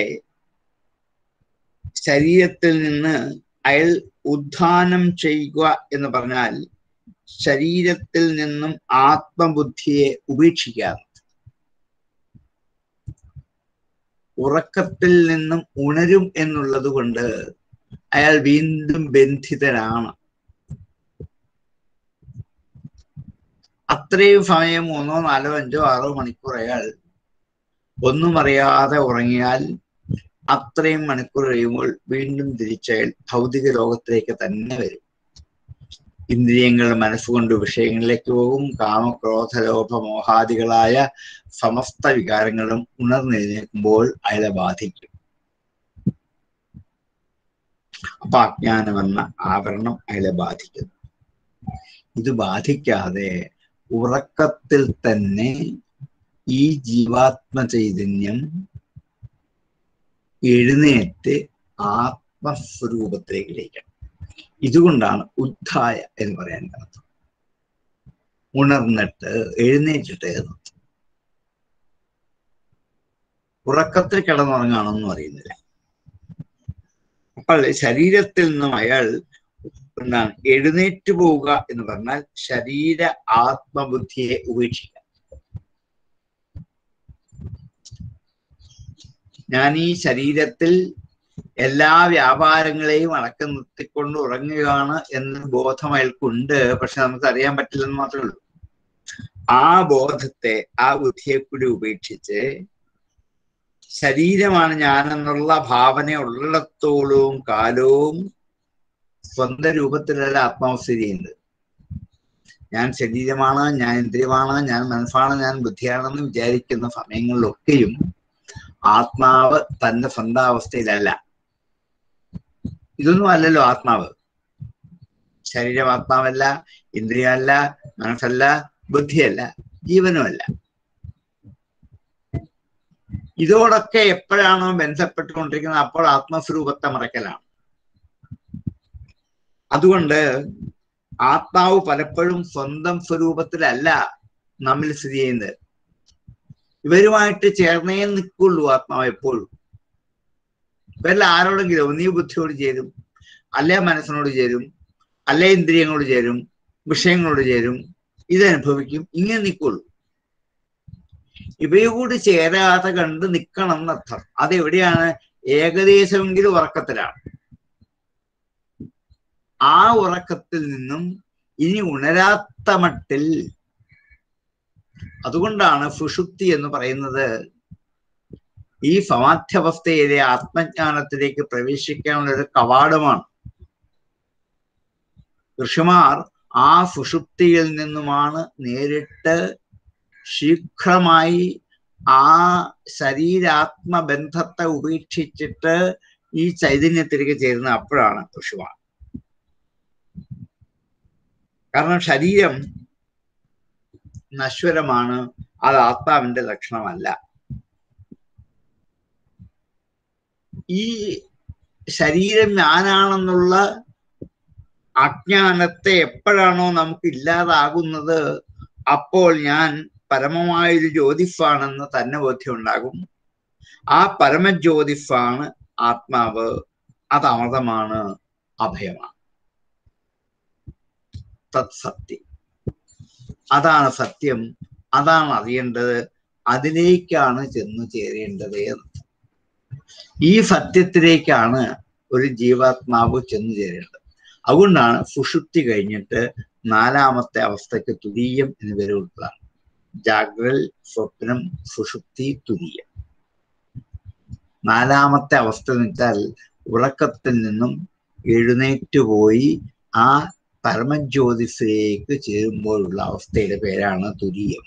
ശരീരത്തിൽ നിന്ന് അയാൾ ഉദ്ധാനം ചെയ്യുക എന്ന് പറഞ്ഞാൽ ശരീരത്തിൽ നിന്നും ആത്മബുദ്ധിയെ ഉപേക്ഷിക്കുക ഉറക്കത്തിൽ നിന്നും ഉണരും എന്നുള്ളത് കൊണ്ട് അയാൾ വീണ്ടും ബന്ധിതനാണ് അത്രയും സമയം മൂന്നോ നാലോ അഞ്ചോ ആറോ മണിക്കൂർ അയാൾ ഒന്നും അറിയാതെ ഉറങ്ങിയാൽ അത്രയും മണിക്കൂർ കഴിയുമ്പോൾ വീണ്ടും തിരിച്ചയാൾ ഭൗതിക ലോകത്തിലേക്ക് തന്നെ വരും ഇന്ദ്രിയങ്ങൾ മനസ്സുകൊണ്ട് വിഷയങ്ങളിലേക്ക് പോകും കാമക്രോധ ലോഭ മോഹാദികളായ സമസ്ത വികാരങ്ങളും ഉണർന്നെഴുന്നേൽക്കുമ്പോൾ അയാളെ ബാധിക്കും അപ്പൊ അജ്ഞാനമെന്ന ആവരണം അയാളെ ബാധിക്കുന്നു ഇത് ബാധിക്കാതെ ഉറക്കത്തിൽ തന്നെ ഈ ജീവാത്മ ചൈതന്യം എഴുന്നേറ്റ് ആത്മസ്വരൂപത്തിലേക്ക് ലയിക്കണം ഇതുകൊണ്ടാണ് ഉദ്ധായ എന്ന് പറയാൻ അർത്ഥം ഉണർന്നിട്ട് എഴുന്നേറ്റിട്ട് എന്നർത്ഥം ഉറക്കത്തിൽ കിടന്നുറങ്ങാണെന്നും അറിയുന്നില്ല അപ്പോൾ ശരീരത്തിൽ നിന്നും അയാൾ എന്താണ് എഴുന്നേറ്റ് പോവുക എന്ന് പറഞ്ഞാൽ ശരീര ആത്മബുദ്ധിയെ ഉപേക്ഷിക്കുക ഞാൻ ഈ ശരീരത്തിൽ എല്ലാ വ്യാപാരങ്ങളെയും അടക്കം നിർത്തിക്കൊണ്ട് ഉറങ്ങുകയാണ് എന്ന ബോധം അയാൾക്കുണ്ട് പക്ഷെ നമുക്ക് അറിയാൻ പറ്റില്ലെന്ന് മാത്രമേ ഉള്ളൂ ആ ബോധത്തെ ആ ബുദ്ധിയെ കൂടി ഉപേക്ഷിച്ച് ശരീരമാണ് ഞാനെന്നുള്ള ഭാവന ഉള്ളിടത്തോളവും കാലവും സ്വന്തം രൂപത്തിലല്ല ആത്മാവ് സ്ഥിതി ചെയ്യുന്നത് ഞാൻ ശരീരമാണ് ഞാൻ ഇന്ദ്രിയമാണ് ഞാൻ മനസ്സാണ് ഞാൻ ബുദ്ധിയാണെന്ന് വിചാരിക്കുന്ന സമയങ്ങളിലൊക്കെയും ആത്മാവ് തന്റെ സ്വന്തം അവസ്ഥയിലല്ല ഇതൊന്നും അല്ലല്ലോ ആത്മാവ് ശരീരം ആത്മാവല്ല ഇന്ദ്രിയമല്ല മനസ്സല്ല ബുദ്ധിയല്ല ജീവനുമല്ല ഇതോടൊക്കെ എപ്പോഴാണോ ബന്ധപ്പെട്ടുകൊണ്ടിരിക്കുന്നത് അപ്പോൾ ആത്മസ്വരൂപത്തെ മറക്കലാണ് അതുകൊണ്ട് ആത്മാവ് പലപ്പോഴും സ്വന്തം സ്വരൂപത്തിലല്ല നമ്മിൽ സ്ഥിതി ചെയ്യുന്നത് ഇവരുമായിട്ട് ചേർന്നേ നിൽക്കുള്ളൂ ആത്മാവ് എപ്പോഴും ഇവരിൽ ആരോടെങ്കിലും ഒന്നീ ബുദ്ധിയോട് ചേരും അല്ലേ മനസ്സിനോട് ചേരും അല്ലേ ഇന്ദ്രിയങ്ങളോട് ചേരും വിഷയങ്ങളോട് ചേരും ഇതനുഭവിക്കും ഇങ്ങനെ നിൽക്കുള്ളൂ ഇവയോട് ചേരാതെ കണ്ട് നിൽക്കണം എന്നർത്ഥം അതെവിടെയാണ് ഏകദേശമെങ്കിലും ഉറക്കത്തിലാണ് ആ ഉറക്കത്തിൽ നിന്നും ഇനി ഉണരാത്ത മട്ടിൽ അതുകൊണ്ടാണ് സുഷുപ്തി എന്ന് പറയുന്നത് ഈ സമാധ്യവസ്ഥയിലെ ആത്മജ്ഞാനത്തിലേക്ക് പ്രവേശിക്കാനുള്ള ഒരു കവാടമാണ് ഋഷിമാർ ആ സുഷുപ്തിയിൽ നിന്നുമാണ് നേരിട്ട് ശീഘ്രമായി ആ ശരീരാത്മബന്ധത്തെ ഉപേക്ഷിച്ചിട്ട് ഈ ചൈതന്യത്തിലേക്ക് ചേരുന്ന അപ്പോഴാണ് ഋഷിമാർ കാരണം ശരീരം നശ്വരമാണ് അത് ആത്മാവിന്റെ ലക്ഷണമല്ല ഈ ശരീരം ഞാനാണെന്നുള്ള അജ്ഞാനത്തെ എപ്പോഴാണോ നമുക്ക് ഇല്ലാതാകുന്നത് അപ്പോൾ ഞാൻ പരമമായൊരു ജ്യോതിഫാണെന്ന് തന്നെ ബോധ്യം ഉണ്ടാകും ആ പരമജ്യോതിഫാണ് ആത്മാവ് അത് അമൃതമാണ് അഭയമാണ് തത് സത്യം അതാണ് സത്യം അതാണ് അറിയേണ്ടത് അതിലേക്കാണ് ചെന്നു ചേരേണ്ടത് എന്ന് ഈ സത്യത്തിലേക്കാണ് ഒരു ജീവാത്മാവ് ചെന്നു ചേരേണ്ടത് അതുകൊണ്ടാണ് സുഷുപ്തി കഴിഞ്ഞിട്ട് നാലാമത്തെ അവസ്ഥയ്ക്ക് തുരീയം എന്ന് പേര് ഉൾപ്പെടാം ജാഗ്രൽ സ്വപ്നം സുഷുപ്തി തുരീയം നാലാമത്തെ അവസ്ഥ എന്ന് വെച്ചാൽ ഉറക്കത്തിൽ നിന്നും എഴുന്നേറ്റ് പോയി ആ പരമജ്യോതിസിലേക്ക് ചേരുമ്പോഴുള്ള അവസ്ഥയുടെ പേരാണ് തുരീയം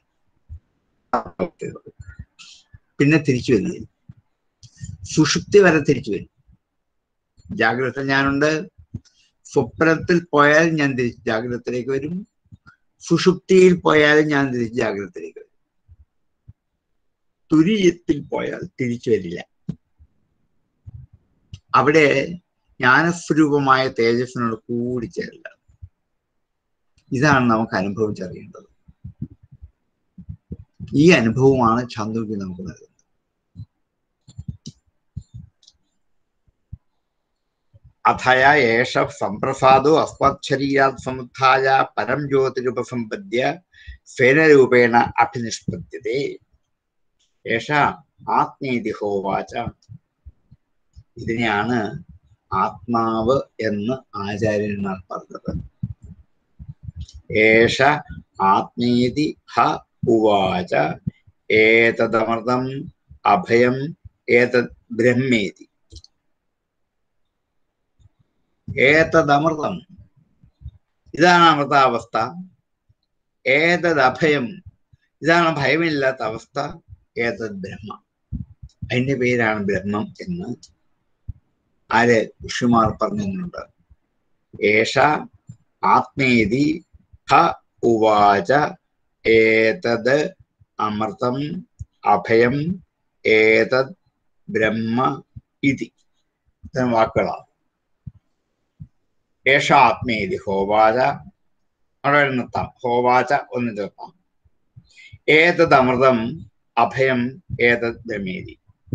പിന്നെ തിരിച്ചു വരികയും സുഷുപ്തി വരെ തിരിച്ചു വരും ജാഗ്രത ഞാനുണ്ട് സ്വപ്നത്തിൽ പോയാൽ ഞാൻ തിരിച്ച് ജാഗ്രതത്തിലേക്ക് വരും സുഷുപ്തിയിൽ പോയാലും ഞാൻ തിരിച്ച് ജാഗ്രതത്തിലേക്ക് വരും തുരീയത്തിൽ പോയാൽ തിരിച്ചു വരില്ല അവിടെ ജ്ഞാനസ്വരൂപമായ തേജസ്സിനോട് കൂടിച്ചേരില്ല ഇതാണ് നമുക്ക് അനുഭവിച്ചറിയേണ്ടത് ഈ അനുഭവമാണ് ചാന്തോക്യം നമുക്ക് നൽകുന്നത് അഥയ ഏഷ സംപ്രസാദോ അസ്മത്ശരീരാത് സമുത്ഥായ പരം ജ്യോതിരുപസമ്പദ്യ സ്വേനരൂപേണ അഭിനിഷ്പദ്യത്തെ ഏഷ ആത്മീതി ഹോവാച ഇതിനെയാണ് ആത്മാവ് എന്ന് ആചാര്യന്മാർ പറഞ്ഞത് ഏഷ ആത്മീതി ഹ ഉവാച ഏതദമൃതം അഭയം ഏതത് ബ്രഹ്മേതി ഏതദമൃതം ഇതാണ് അമൃതാവസ്ഥ ഏതത് അഭയം ഇതാണ് ഭയമില്ലാത്ത അവസ്ഥ ഏതത് ബ്രഹ്മ അതിന്റെ പേരാണ് ബ്രഹ്മം എന്ന് ആര് ഋഷിമാർ പറഞ്ഞിട്ടുണ്ട് ഏഷ ആത്മേതി ഹ ഉവാച ഏതത് അമൃതം അഭയം ഏതത് ബ്രഹ്മ ഇതി ഇത്തരം വാക്കുകളാണ് ഏഷ ആത്മേതി ഹോവാച അവിടെ നിർത്താം ഹോവാച ഒന്ന് ചേർത്താം ഏതത് അമൃതം അഭയം ഏതത് ബ്രഹ്മേതി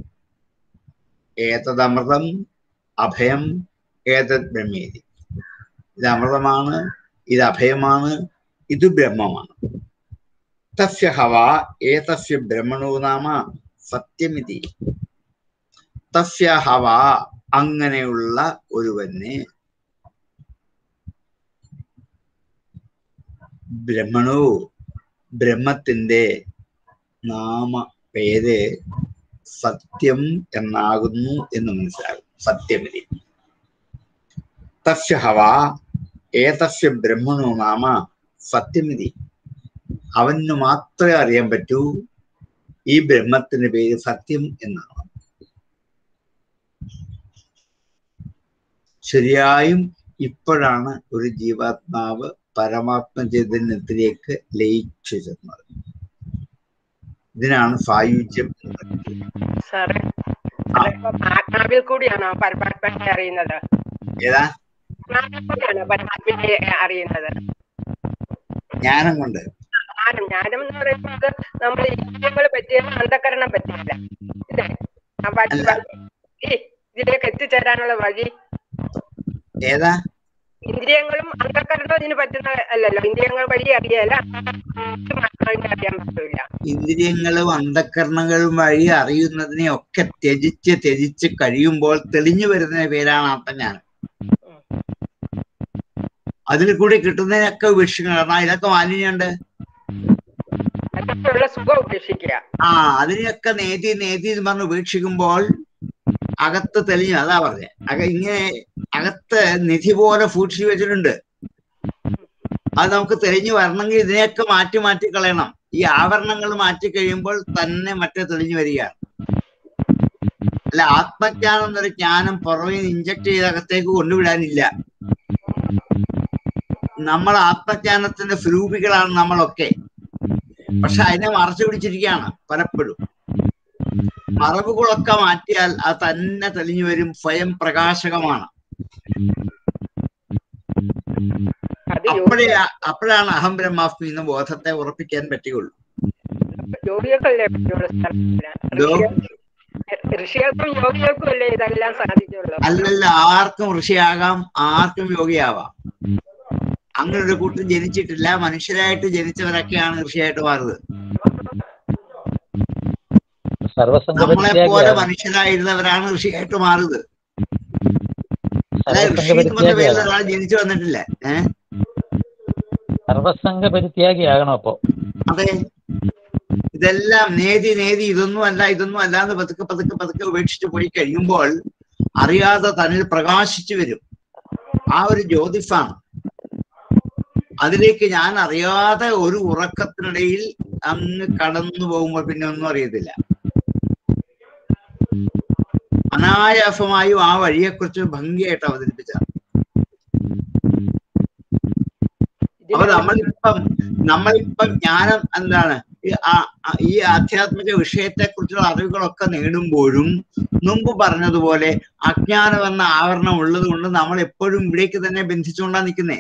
ഏതത് അമൃതം അഭയം ഏതത് ബ്രഹ്മേതി ഇത് അമൃതമാണ് ഇത് അഭയമാണ് ഇത് ബ്രഹ്മമാണ് തസ്യ ഹവ ഏതസ്യ ബ്രഹ്മണോ നാമ സത്യമിതി തസ്യ ഹവ അങ്ങനെയുള്ള ഒരുവന് ബ്രഹ്മണോ ബ്രഹ്മത്തിന്റെ നാമ പേര് സത്യം എന്നാകുന്നു എന്ന് മനസ്സിലാകും സത്യമിതി തസ്യ ഹവ ഏതസ്യ ബ്രഹ്മണോ നാമ സത്യമിതി അവന് മാത്രമേ അറിയാൻ പറ്റൂ ഈ ബ്രഹ്മത്തിന്റെ പേര് സത്യം എന്നാണ് ശരിയായും ഇപ്പോഴാണ് ഒരു ജീവാത്മാവ് പരമാത്മ ചൈതന്യത്തിലേക്ക് ലയിച്ചു ചെന്നത് ഇതിനാണ് സായുജ്യം എന്ന് പറയുന്നത്. സാറേ അതിപ്പോ ആത്മാവിൽ കൂടിയാണോ പരമാത്മനെ അറിയുന്നത് ഏതാ ആത്മാവിൽ കൂടിയാണോ പരമാത്മനെ അറിയുന്നത് ജ്ഞാനം കൊണ്ട് ജ്ഞാനം ജ്ഞാനം എന്ന് പറയുന്നത് നമ്മൾ ഇന്ദ്രിയങ്ങൾ പറ്റിയ അന്ധകരണം പറ്റിയല്ല ഇല്ലേ ആ വഴി അല്ല. ഈ ഇതിലേക്ക് എത്തിച്ചേരാനുള്ള വഴി ഏതാ ഇന്ദ്രിയങ്ങളും അന്ധകരണവും ഇതിന് പറ്റുന്ന അല്ലല്ലോ ഇന്ദ്രിയങ്ങൾ വഴി അറിയല്ല ആത്മാവിനെ അറിയാൻ പറ്റില്ല ഇന്ദ്രിയങ്ങളും അന്ധക്കരണങ്ങളും വഴി അറിയുന്നതിനെ ഒക്കെ ത്യജിച്ച് ത്യജിച്ച് കഴിയുമ്പോൾ തെളിഞ്ഞു വരുന്ന പേരാണ് ആത്മജ്ഞാനം അതിൽ കൂടി കിട്ടുന്നതിനൊക്കെ വീക്ഷണം കാരണം അതിലൊക്കെ മാലിന്യമുണ്ട് അതൊക്കെയുള്ള സുഖം ഉപേക്ഷിക്കുക ആ അതിനെയൊക്കെ നേതി നേതി എന്ന് പറഞ്ഞ് വീക്ഷിക്കുമ്പോൾ അകത്ത് തെളിഞ്ഞു അതാ പറഞ്ഞെ അക ഇങ്ങനെ അകത്ത് നിധി പോലെ സൂക്ഷിച്ചു വെച്ചിട്ടുണ്ട് അത് നമുക്ക് തെളിഞ്ഞു വരണമെങ്കിൽ ഇതിനെയൊക്കെ മാറ്റി മാറ്റി കളയണം ഈ ആവരണങ്ങൾ മാറ്റി കഴിയുമ്പോൾ തന്നെ മറ്റേ തെളിഞ്ഞു വരികയാണ് അല്ല ആത്മജ്ഞാനം എന്നൊരു ജ്ഞാനം പുറമെ ഇഞ്ചക്ട് ചെയ്ത് അകത്തേക്ക് കൊണ്ടുവിടാനില്ല നമ്മൾ ആത്മജ്ഞാനത്തിന്റെ സ്വരൂപികളാണ് നമ്മളൊക്കെ പക്ഷെ അതിനെ മറച്ചു പിടിച്ചിരിക്കുകയാണ് പലപ്പോഴും മറവുകളൊക്കെ മാറ്റിയാൽ അത് തന്നെ തെളിഞ്ഞു വരും സ്വയം പ്രകാശകമാണ് അത് അപ്പോഴേ അപ്പോഴാണ് അഹം ബ്രഹ്മാസ്മി എന്ന ബോധത്തെ ഉറപ്പിക്കാൻ പറ്റുകയുള്ളൂ യോഗികൾക്കല്ലേ പറ്റുള്ളൂ സ്ഥലത്തിന്. ഇതോ? ഋഷികൾക്കും യോഗികൾക്കും അല്ലേ ഇതെല്ലാം സാധിക്കുള്ളൂ അല്ലല്ല ആർക്കും ഋഷിയാകാം ആർക്കും യോഗിയാവാം അങ്ങനെ ഒരു കൂട്ടം ജനിച്ചിട്ടില്ല മനുഷ്യരായിട്ട് ജനിച്ചവരൊക്കെയാണ് ഋഷിയായിട്ട് മാറുന്നത് സർവസംഘ നമ്മളെ പോലെ പരിത്യാഗിയാണ് മനുഷ്യരായിരുന്നവരാണ് ഋഷിയായിട്ട് മാറുന്നത് അതായത് സർവസംഘ ഋഷി എന്ന് പറഞ്ഞ പേരിൽ പരിത്യാഗിയാണ് ഒരാൾ ജനിച്ചു വന്നിട്ടില്ല ഏഹ് സർവസംഘ പരിത്യാഗിയാകണം അപ്പൊ അതെ ഇതെല്ലാം നേതി നേതി ഇതൊന്നും അല്ല ഇതൊന്നും അല്ല എന്ന് പതുക്കെ പതുക്കെ പതുക്കെ ഉപേക്ഷിച്ച് പോയി കഴിയുമ്പോൾ അറിയാതെ തന്നിൽ പ്രകാശിച്ചു വരും ആ ഒരു ജ്യോതിഫാണ് അതിലേക്ക് ഞാൻ അറിയാതെ ഒരു ഉറക്കത്തിനിടയിൽ അങ്ങ് കടന്നു പോകുമ്പോൾ പിന്നെ ഒന്നും അറിയത്തില്ല അനായാസമായും ആ വഴിയെക്കുറിച്ച് ഭംഗിയായിട്ട് അവതരിപ്പിച്ച അപ്പൊ നമ്മളിപ്പം നമ്മളിപ്പം ജ്ഞാനം എന്താണ് ഈ ആ- ആ- ഈ ആധ്യാത്മിക വിഷയത്തെ കുറിച്ചുള്ള അറിവുകളൊക്കെ നേടുമ്പോഴും മുമ്പ് പറഞ്ഞതുപോലെ അജ്ഞാനം എന്ന ആവരണം ഉള്ളത് കൊണ്ട് നമ്മൾ എപ്പോഴും ഇവിടേക്ക് തന്നെ ബന്ധിച്ചുകൊണ്ടാ നിൽക്കുന്നേ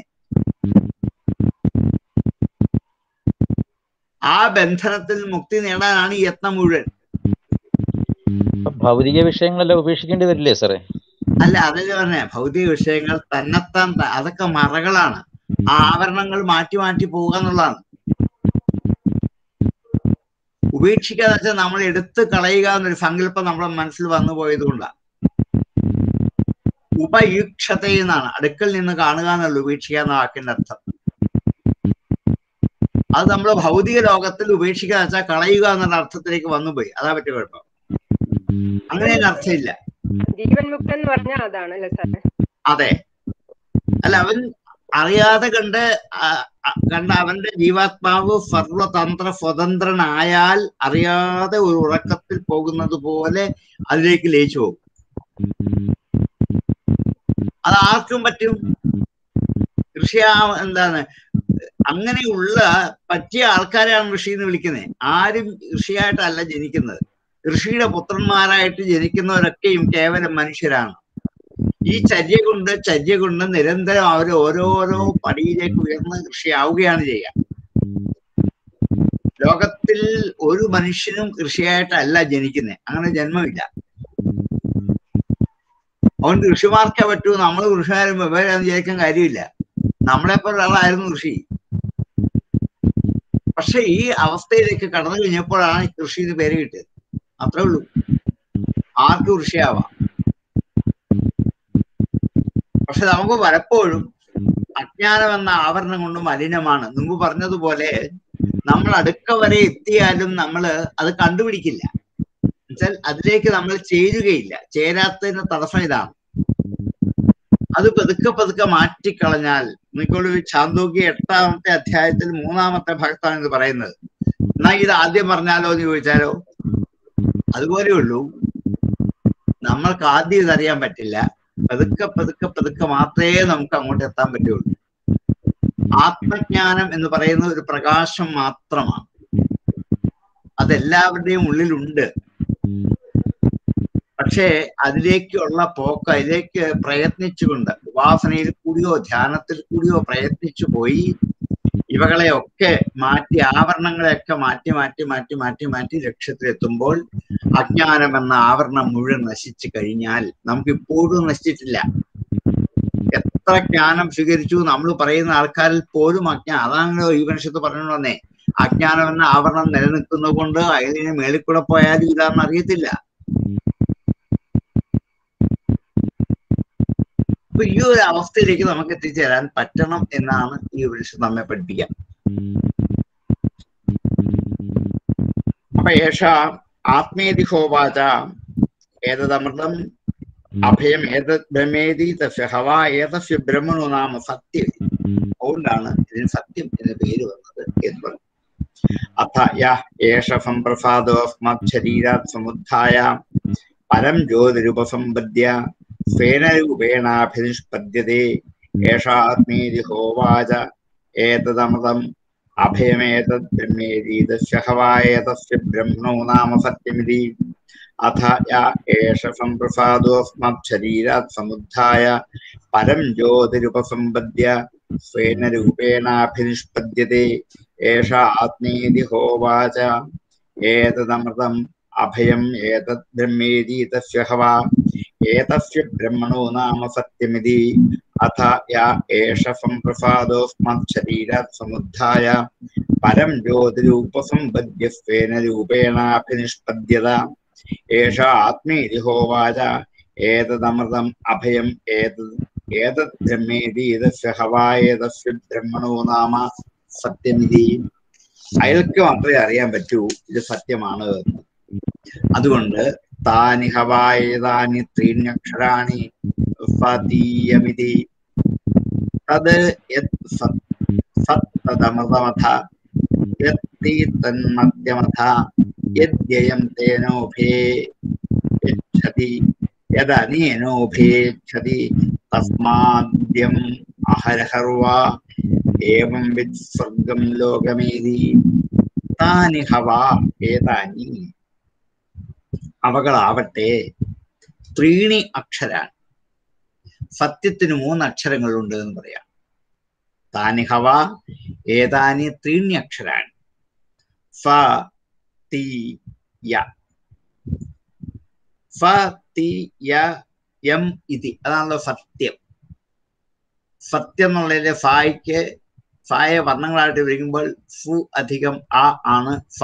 ആ ബന്ധനത്തിൽ മുക്തി നേടാനാണ് ഈ യത്നം മുഴുവൻ അപ്പൊ ഭൗതിക വിഷയങ്ങളെല്ലാം ഉപേക്ഷിക്കേണ്ടി വരില്ലേ സാറേ അല്ല അതല്ലേ പറഞ്ഞ ഭൗതിക വിഷയങ്ങൾ തന്നെത്താൻ ത- അതൊക്കെ മറകളാണ് ആ ആവരണങ്ങൾ മാറ്റി മാറ്റി പോവുക എന്നുള്ളതാണ് ഉപേക്ഷിക്കാന്ന് വെച്ചാൽ നമ്മൾ എടുത്തു കളയുക എന്നൊരു സങ്കല്പം നമ്മുടെ മനസ്സിൽ വന്നു പോയത് കൊണ്ടാണ് ഉപയുക്ഷത എന്നാണ് അടുക്കൽ നിന്ന് കാണുക എന്നുള്ള ഉപേക്ഷിക്കുക എന്ന വാക്കിന്റെ അർത്ഥം അത് നമ്മൾ ഭൗതിക ലോകത്തിൽ ഉപേക്ഷിക്കുക എന്ന് വെച്ചാൽ കളയുക എന്നുള്ള അർത്ഥത്തിലേക്ക് വന്നുപോയി അതാ പറ്റിയ കുഴപ്പം അങ്ങനെ ഒരു അർത്ഥമില്ല ജീവൻ മുക്തൻ എന്ന് പറഞ്ഞാൽ അതാണ് അല്ലേ സാറേ അതെ അല്ല അവൻ അറിയാതെ കണ്ട് ആ- ആ- കണ്ട അവന്റെ ജീവാത്മാവ് സർവതന്ത്ര സ്വതന്ത്രനായാൽ അറിയാതെ ഒരു ഉറക്കത്തിൽ പോകുന്നത് പോലെ അതിലേക്ക് ലയിച്ചു പോകും അത് ആർക്കും പറ്റും ഋഷി ആ- എന്താണ് അങ്ങനെയുള്ള പറ്റിയ ആൾക്കാരെയാണ് ഋഷി എന്ന് വിളിക്കുന്നത് ആരും ഋഷിയായിട്ടല്ല ജനിക്കുന്നത് ഋഷിയുടെ പുത്രന്മാരായിട്ട് ജനിക്കുന്നവരൊക്കെയും കേവലം മനുഷ്യരാണ് ഈ ചര്യ കൊണ്ട് ചര്യ കൊണ്ട് നിരന്തരം അവർ ഓരോരോ പടിയിലേക്ക് ഉയർന്ന് കൃഷിയാവുകയാണ് ചെയ്യുക ലോകത്തിൽ ഒരു മനുഷ്യനും കൃഷിയായിട്ടല്ല ജനിക്കുന്നത് അങ്ങനെ ജന്മമില്ല അതുകൊണ്ട് ഋഷിമാർക്കേ പറ്റൂ നമ്മൾ ഋഷിമാരും വെവ്വേറെയാണെന്ന് വിചാരിക്കാൻ കാര്യമില്ല നമ്മളെപ്പോലുള്ള ആളായിരുന്നു ഋഷി പക്ഷെ ഈ അവസ്ഥയിലേക്ക് കടന്നു കഴിഞ്ഞപ്പോഴാണ് ഈ കൃഷി എന്ന് പേര് കിട്ടിയത് അത്രേ ഉള്ളൂ ആർക്കും കൃഷിയാവാം പക്ഷെ നമുക്ക് പലപ്പോഴും അജ്ഞാനം എന്ന ആവരണം കൊണ്ട് മലിനമാണ് മുമ്പ് പറഞ്ഞതുപോലെ നമ്മൾ അടുക്ക വരെ എത്തിയാലും നമ്മൾ അത് കണ്ടുപിടിക്കില്ല എന്നുവെച്ചാൽ അതിലേക്ക് നമ്മൾ ചേരുകയില്ല ചേരാത്തതിന് തടസ്സം ഇതാണ് അത് പതുക്കെ പതുക്കെ മാറ്റിക്കളഞ്ഞാൽ നിങ്ങളൊരു ചാന്തോക്യ എട്ടാമത്തെ അധ്യായത്തിൽ മൂന്നാമത്തെ ഭാഗത്താണ് ഇത് പറയുന്നത് എന്നാ ഇത് ആദ്യം പറഞ്ഞാലോ എന്ന് ചോദിച്ചാലോ അതുപോലെ ഉള്ളൂ നമ്മൾക്ക് ആദ്യം ഇതറിയാൻ പറ്റില്ല പതുക്കെ പതുക്കെ പതുക്കെ മാത്രമേ നമുക്ക് അങ്ങോട്ട് എത്താൻ പറ്റുള്ളൂ ആത്മജ്ഞാനം എന്ന് പറയുന്ന ഒരു പ്രകാശം മാത്രമാണ് അതെല്ലാവരുടെയും ഉള്ളിലുണ്ട് പക്ഷേ അതിലേക്കുള്ള പോക്ക് അതിലേക്ക് പ്രയത്നിച്ചുകൊണ്ട് ഉപാസനയിൽ കൂടിയോ ധ്യാനത്തിൽ കൂടിയോ പ്രയത്നിച്ചു പോയി ഇവകളെയൊക്കെ മാറ്റി ആവരണങ്ങളെയൊക്കെ മാറ്റി മാറ്റി മാറ്റി മാറ്റി മാറ്റി ലക്ഷ്യത്തിലെത്തുമ്പോൾ അജ്ഞാനം എന്ന ആവരണം മുഴുവൻ നശിച്ചു കഴിഞ്ഞാൽ നമുക്ക് ഇപ്പോഴും നശിച്ചിട്ടില്ല എത്ര ജ്ഞാനം സ്വീകരിച്ചു നമ്മൾ പറയുന്ന ആൾക്കാരിൽ പോലും അജ്ഞാനം അതാണല്ലോ ഈ മനുഷ്യത്ത് പറഞ്ഞു വന്നേ അജ്ഞാനം എന്ന ആവരണം നിലനിൽക്കുന്നത് കൊണ്ട് അതിന് മേളിൽ കൂടെ പോയാലും ഇതാണെന്ന് അറിയത്തില്ല അപ്പൊ ഈ ഒരു അവസ്ഥയിലേക്ക് നമുക്ക് എത്തിച്ചേരാൻ പറ്റണം എന്നാണ് ഈ ഉപനിഷത്ത് നമ്മെ പഠിപ്പിക്കുക അപ്പൊ ഏഷ ആത്മേതി ഹോവാച ഏതമൃതം അഭയം ഏതത് ബ്രഹ്മേതി തസ്യ ഹവ ഏതസ്യ ബ്രഹ്മണു നാമ സത്യം അതുകൊണ്ടാണ് ഇതിന് സത്യം എന്ന പേര് വന്നത് എന്ന് പറഞ്ഞു അഥ യ ഏഷ സംപ്രസാദോസ്മത് ശരീരാത് സമുദ്ധായ പരം ജ്യോതിരുപസമ്പദ്യ സ്വേന രൂപേണാഭിനിഷ്പദ്യത്തെ ഏഷാത്മേതി ഹോവാച ഏതദമൃതം അഭയമേതത് ബ്രഹ്മേതി തസ്യ ഹവായേതസ്യ ബ്രഹ്മണോ നാമ സത്യമിതി അഥ യ ഏഷ സംപ്രസാദോസ്മത് ശരീരാത് സമുദ്ധായ പരം ജ്യോതിരുപസമ്പദ്യ സ്വേന രൂപേണാഭിനിഷ്പദ്യത്തെ ഏഷ ആത്മേതി ഹോവാച ഏതദമൃതം അഭയം ഏതത് ബ്രഹ്മേതി തസ്യ ഹവ ഏതസ്യ ബ്രഹ്മണോ നാമ സത്യമിതി അഥ യാ ഏഷ സംപ്രസാദോസ്മത് സമുദ്ധായ പരം ജ്യോതിരൂപസമ്പദ്യ സ്വേന രൂപേണാഭിനിഷ്പദ്യത ഏഷ ആത്മീതി ഹോവാച ഏതദമൃതം അഭയം ഏതത് ഏതത് ബ്രഹ്മേതി ഇതസ്യ ഹവായേതസ്യ ബ്രഹ്മണോ നാമ സത്യമിതി അയാൾക്ക് മാത്രമേ അറിയാൻ പറ്റൂ ഇത് സത്യമാണ് എന്ന് അതുകൊണ്ട് താനി ഹവായേതാനി ത്രീണ്യക്ഷരാണി ഫതീയമിതി തത് യത് സത് സത് തദമൃതമഥ യത്തി തന്മദ്യമഥ യദ്യയം തേനോഭേ യച്ഛതി യദനേനോഭേച്ഛതി തസ്മാദ്യം അഹരഹർവാ ഏവം വിത് സ്വർഗം ലോകമേതി താനി ഹവ ഏതാനി അവകളാവട്ടെ ത്രീണി അക്ഷരാണ് സത്യത്തിന് മൂന്ന് അക്ഷരങ്ങളുണ്ട് എന്ന് പറയാം താനി ഹവ ഏതാനി ത്രീണി അക്ഷരാണ് ഫ തി യ ഫ തി യ യം ഇതി അതാണല്ലോ സത്യം സത്യം എന്നുള്ളതിലെ ഫായ്ക്ക് ഫായ വർണ്ണങ്ങളായിട്ട് വിളിക്കുമ്പോൾ ഫു അധികം ആ ആണ് ഫ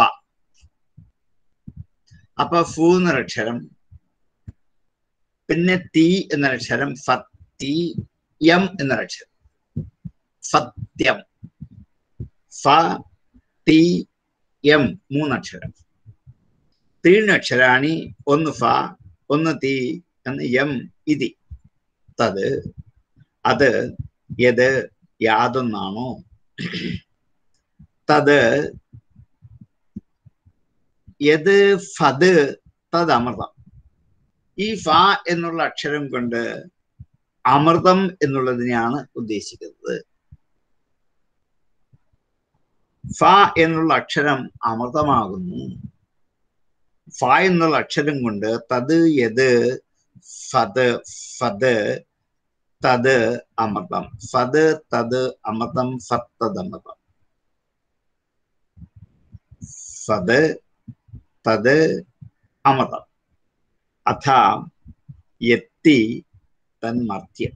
അപ്പൊ ഫു എന്നൊരക്ഷരം പിന്നെ തീ എന്നൊരക്ഷരം ഫത്തി യം എന്നൊരക്ഷരം സത്യം ഫ തി യം മൂന്നക്ഷരം തീർണക്ഷരാണി ഒന്ന് ഫ ഒന്ന് തീ എന്ന് യം ഇതി തത് അത് യത് യാതൊന്നാണോ തത് യത് ഫത് തത് അമൃതം ഈ ഫ എന്നുള്ള അക്ഷരം കൊണ്ട് അമൃതം എന്നുള്ളതിനെയാണ് ഉദ്ദേശിക്കുന്നത് ഫ എന്നുള്ള അക്ഷരം അമൃതമാകുന്നു ഫ എന്നുള്ള അക്ഷരം കൊണ്ട് തത് യത് ഫത് ഫത് തത് അമൃതം ഫത് തത് അമൃതം ഫത്തദമൃതം ഫത് തത് അമൃതം അഥ യത്തി തന്മർത്യം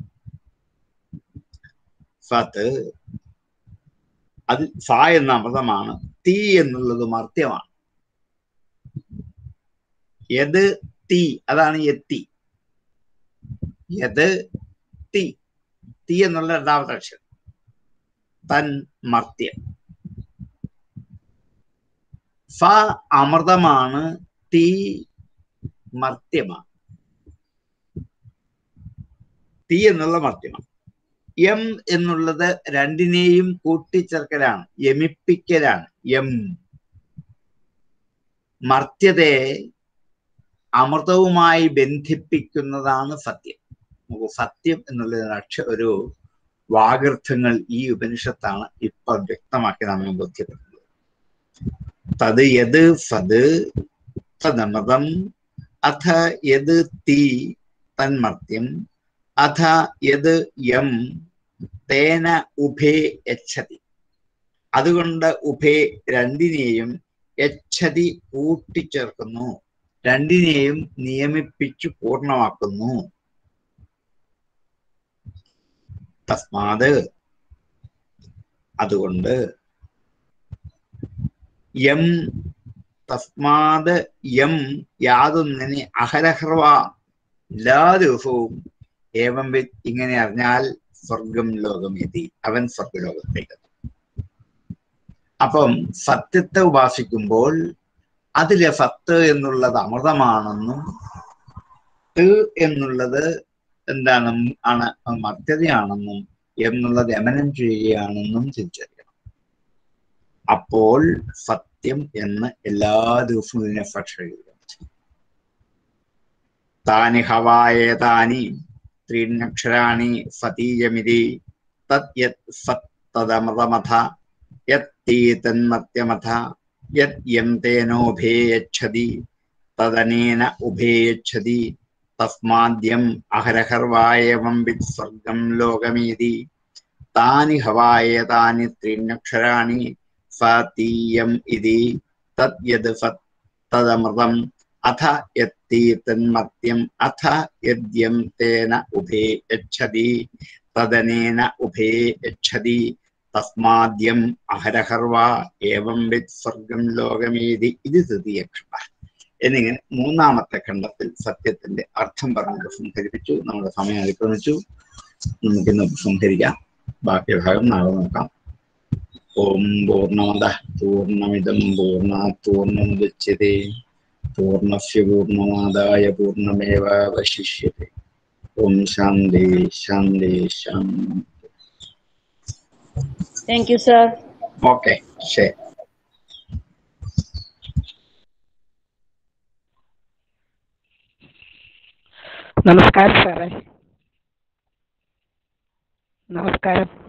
ഫത് അത് ഫ എന്ന അമൃതമാണ് തീ എന്നുള്ളത് മർത്യമാണ് യത് തീ അതാണ് യത്തി യത് തീ തീ എന്നുള്ള രണ്ടാമത്തെ അക്ഷരം തൻ മർത്യം ഫ അമൃതമാണ് തീ മർത്യമാണ് തീ എന്നുള്ള മർത്യമാണ് എം എന്നുള്ളത് രണ്ടിനെയും കൂട്ടിച്ചേർക്കലാണ് യമിപ്പിക്കലാണ് എം മർത്യതയെ അമൃതവുമായി ബന്ധിപ്പിക്കുന്നതാണ് സത്യം നമുക്ക് സത്യം എന്നുള്ള അക്ഷ ഒരു വാഗർത്ഥങ്ങൾ ഈ ഉപനിഷത്താണ് ഇപ്പൊ വ്യക്തമാക്കി നമ്മെ ബോധ്യപ്പെടുന്നത് തത് യത് ഫത് തദമൃതം അഥ യത് തീ തന്മർത്യം അഥ യത് യം തേന ഉഭേ യച്ഛതി അതുകൊണ്ട് ഉഭേ രണ്ടിനെയും യച്ഛതി കൂട്ടിച്ചേർക്കുന്നു രണ്ടിനെയും നിയമിപ്പിച്ചു പൂർണ്ണമാക്കുന്നു തസ്മാത് അതുകൊണ്ട് യം തസ്മാത് യം യാതൊന്നിനെ അഹരഹ്രവ എല്ലാ ദിവസവും ഏവം വിത്ത് ഇങ്ങനെ അറിഞ്ഞാൽ സ്വർഗം ലോകം എത്തി അവൻ സ്വർഗലോകത്തേക്ക് അപ്പം സത്യത്തെ ഉപാസിക്കുമ്പോൾ അതിലെ സത്ത് എന്നുള്ളത് അമൃതമാണെന്നും ത് എന്നുള്ളത് എന്താണ് ആണ് മർത്യതയാണെന്നും എന്നുള്ളത് യമനം ചെയ്യുകയാണെന്നും തിരിച്ചറിയണം അപ്പോൾ സത്യം എന്ന് എല്ലാ ദിവസവും ഇതിനെ ഭക്ഷണം താനി ഹവായേതാനി ത്രീണ്യക്ഷരാണി സതീയമിതി തത് യത് സത് തദമൃതമഥ യത്തീ തന്മത്യമഥ യത് യം തേനോഭേ യച്ഛതി തദനേന ഉഭേ യച്ഛതി തസ്മാദ്യം അഹരഹർവായവം വിത് സ്വർഗം ലോകമീതി താനി ഹവായേതാനി ത്രീണ്യക്ഷരാണി ഫതീയം ഇതി തത് യത് ഫത് തദമൃതം അഥ യത് മത്തി തന്മത്യം അഥ യദ്യം തേന ഉഭേ യച്ഛതി തദനേന ഉഭേ യച്ഛതി തസ്മാദ്യം അഹരഹർവാ ഏവം വിത് സ്വർഗം ലോകമേതി ഇത് തൃതീയ ഖണ്ഡ എന്നിങ്ങനെ മൂന്നാമത്തെ ഖണ്ഡത്തിൽ സത്യത്തിന്റെ അർത്ഥം പറഞ്ഞ് സംഹരിപ്പിച്ചു നമ്മുടെ സമയം അതിക്രമിച്ചു നമുക്കിന്ന് സംഹരിക്കാം ബാക്കി ഭാഗം നാളെ നോക്കാം ഓം പൂർണ്ണമത പൂർണ്ണമിതം പൂർണ്ണാത് പൂർണ്ണമുദച്യത്തെ പൂർണ്ണസ്യ പൂർണ്ണമാദായ പൂർണ്ണമേവാവശിഷ്യത്തെ ഓം ശാന്തി ശാന്തി ശാന്തി താങ്ക് യു സാർ ഓക്കെ ശരി നമസ്കാരം സാറേ നമസ്കാരം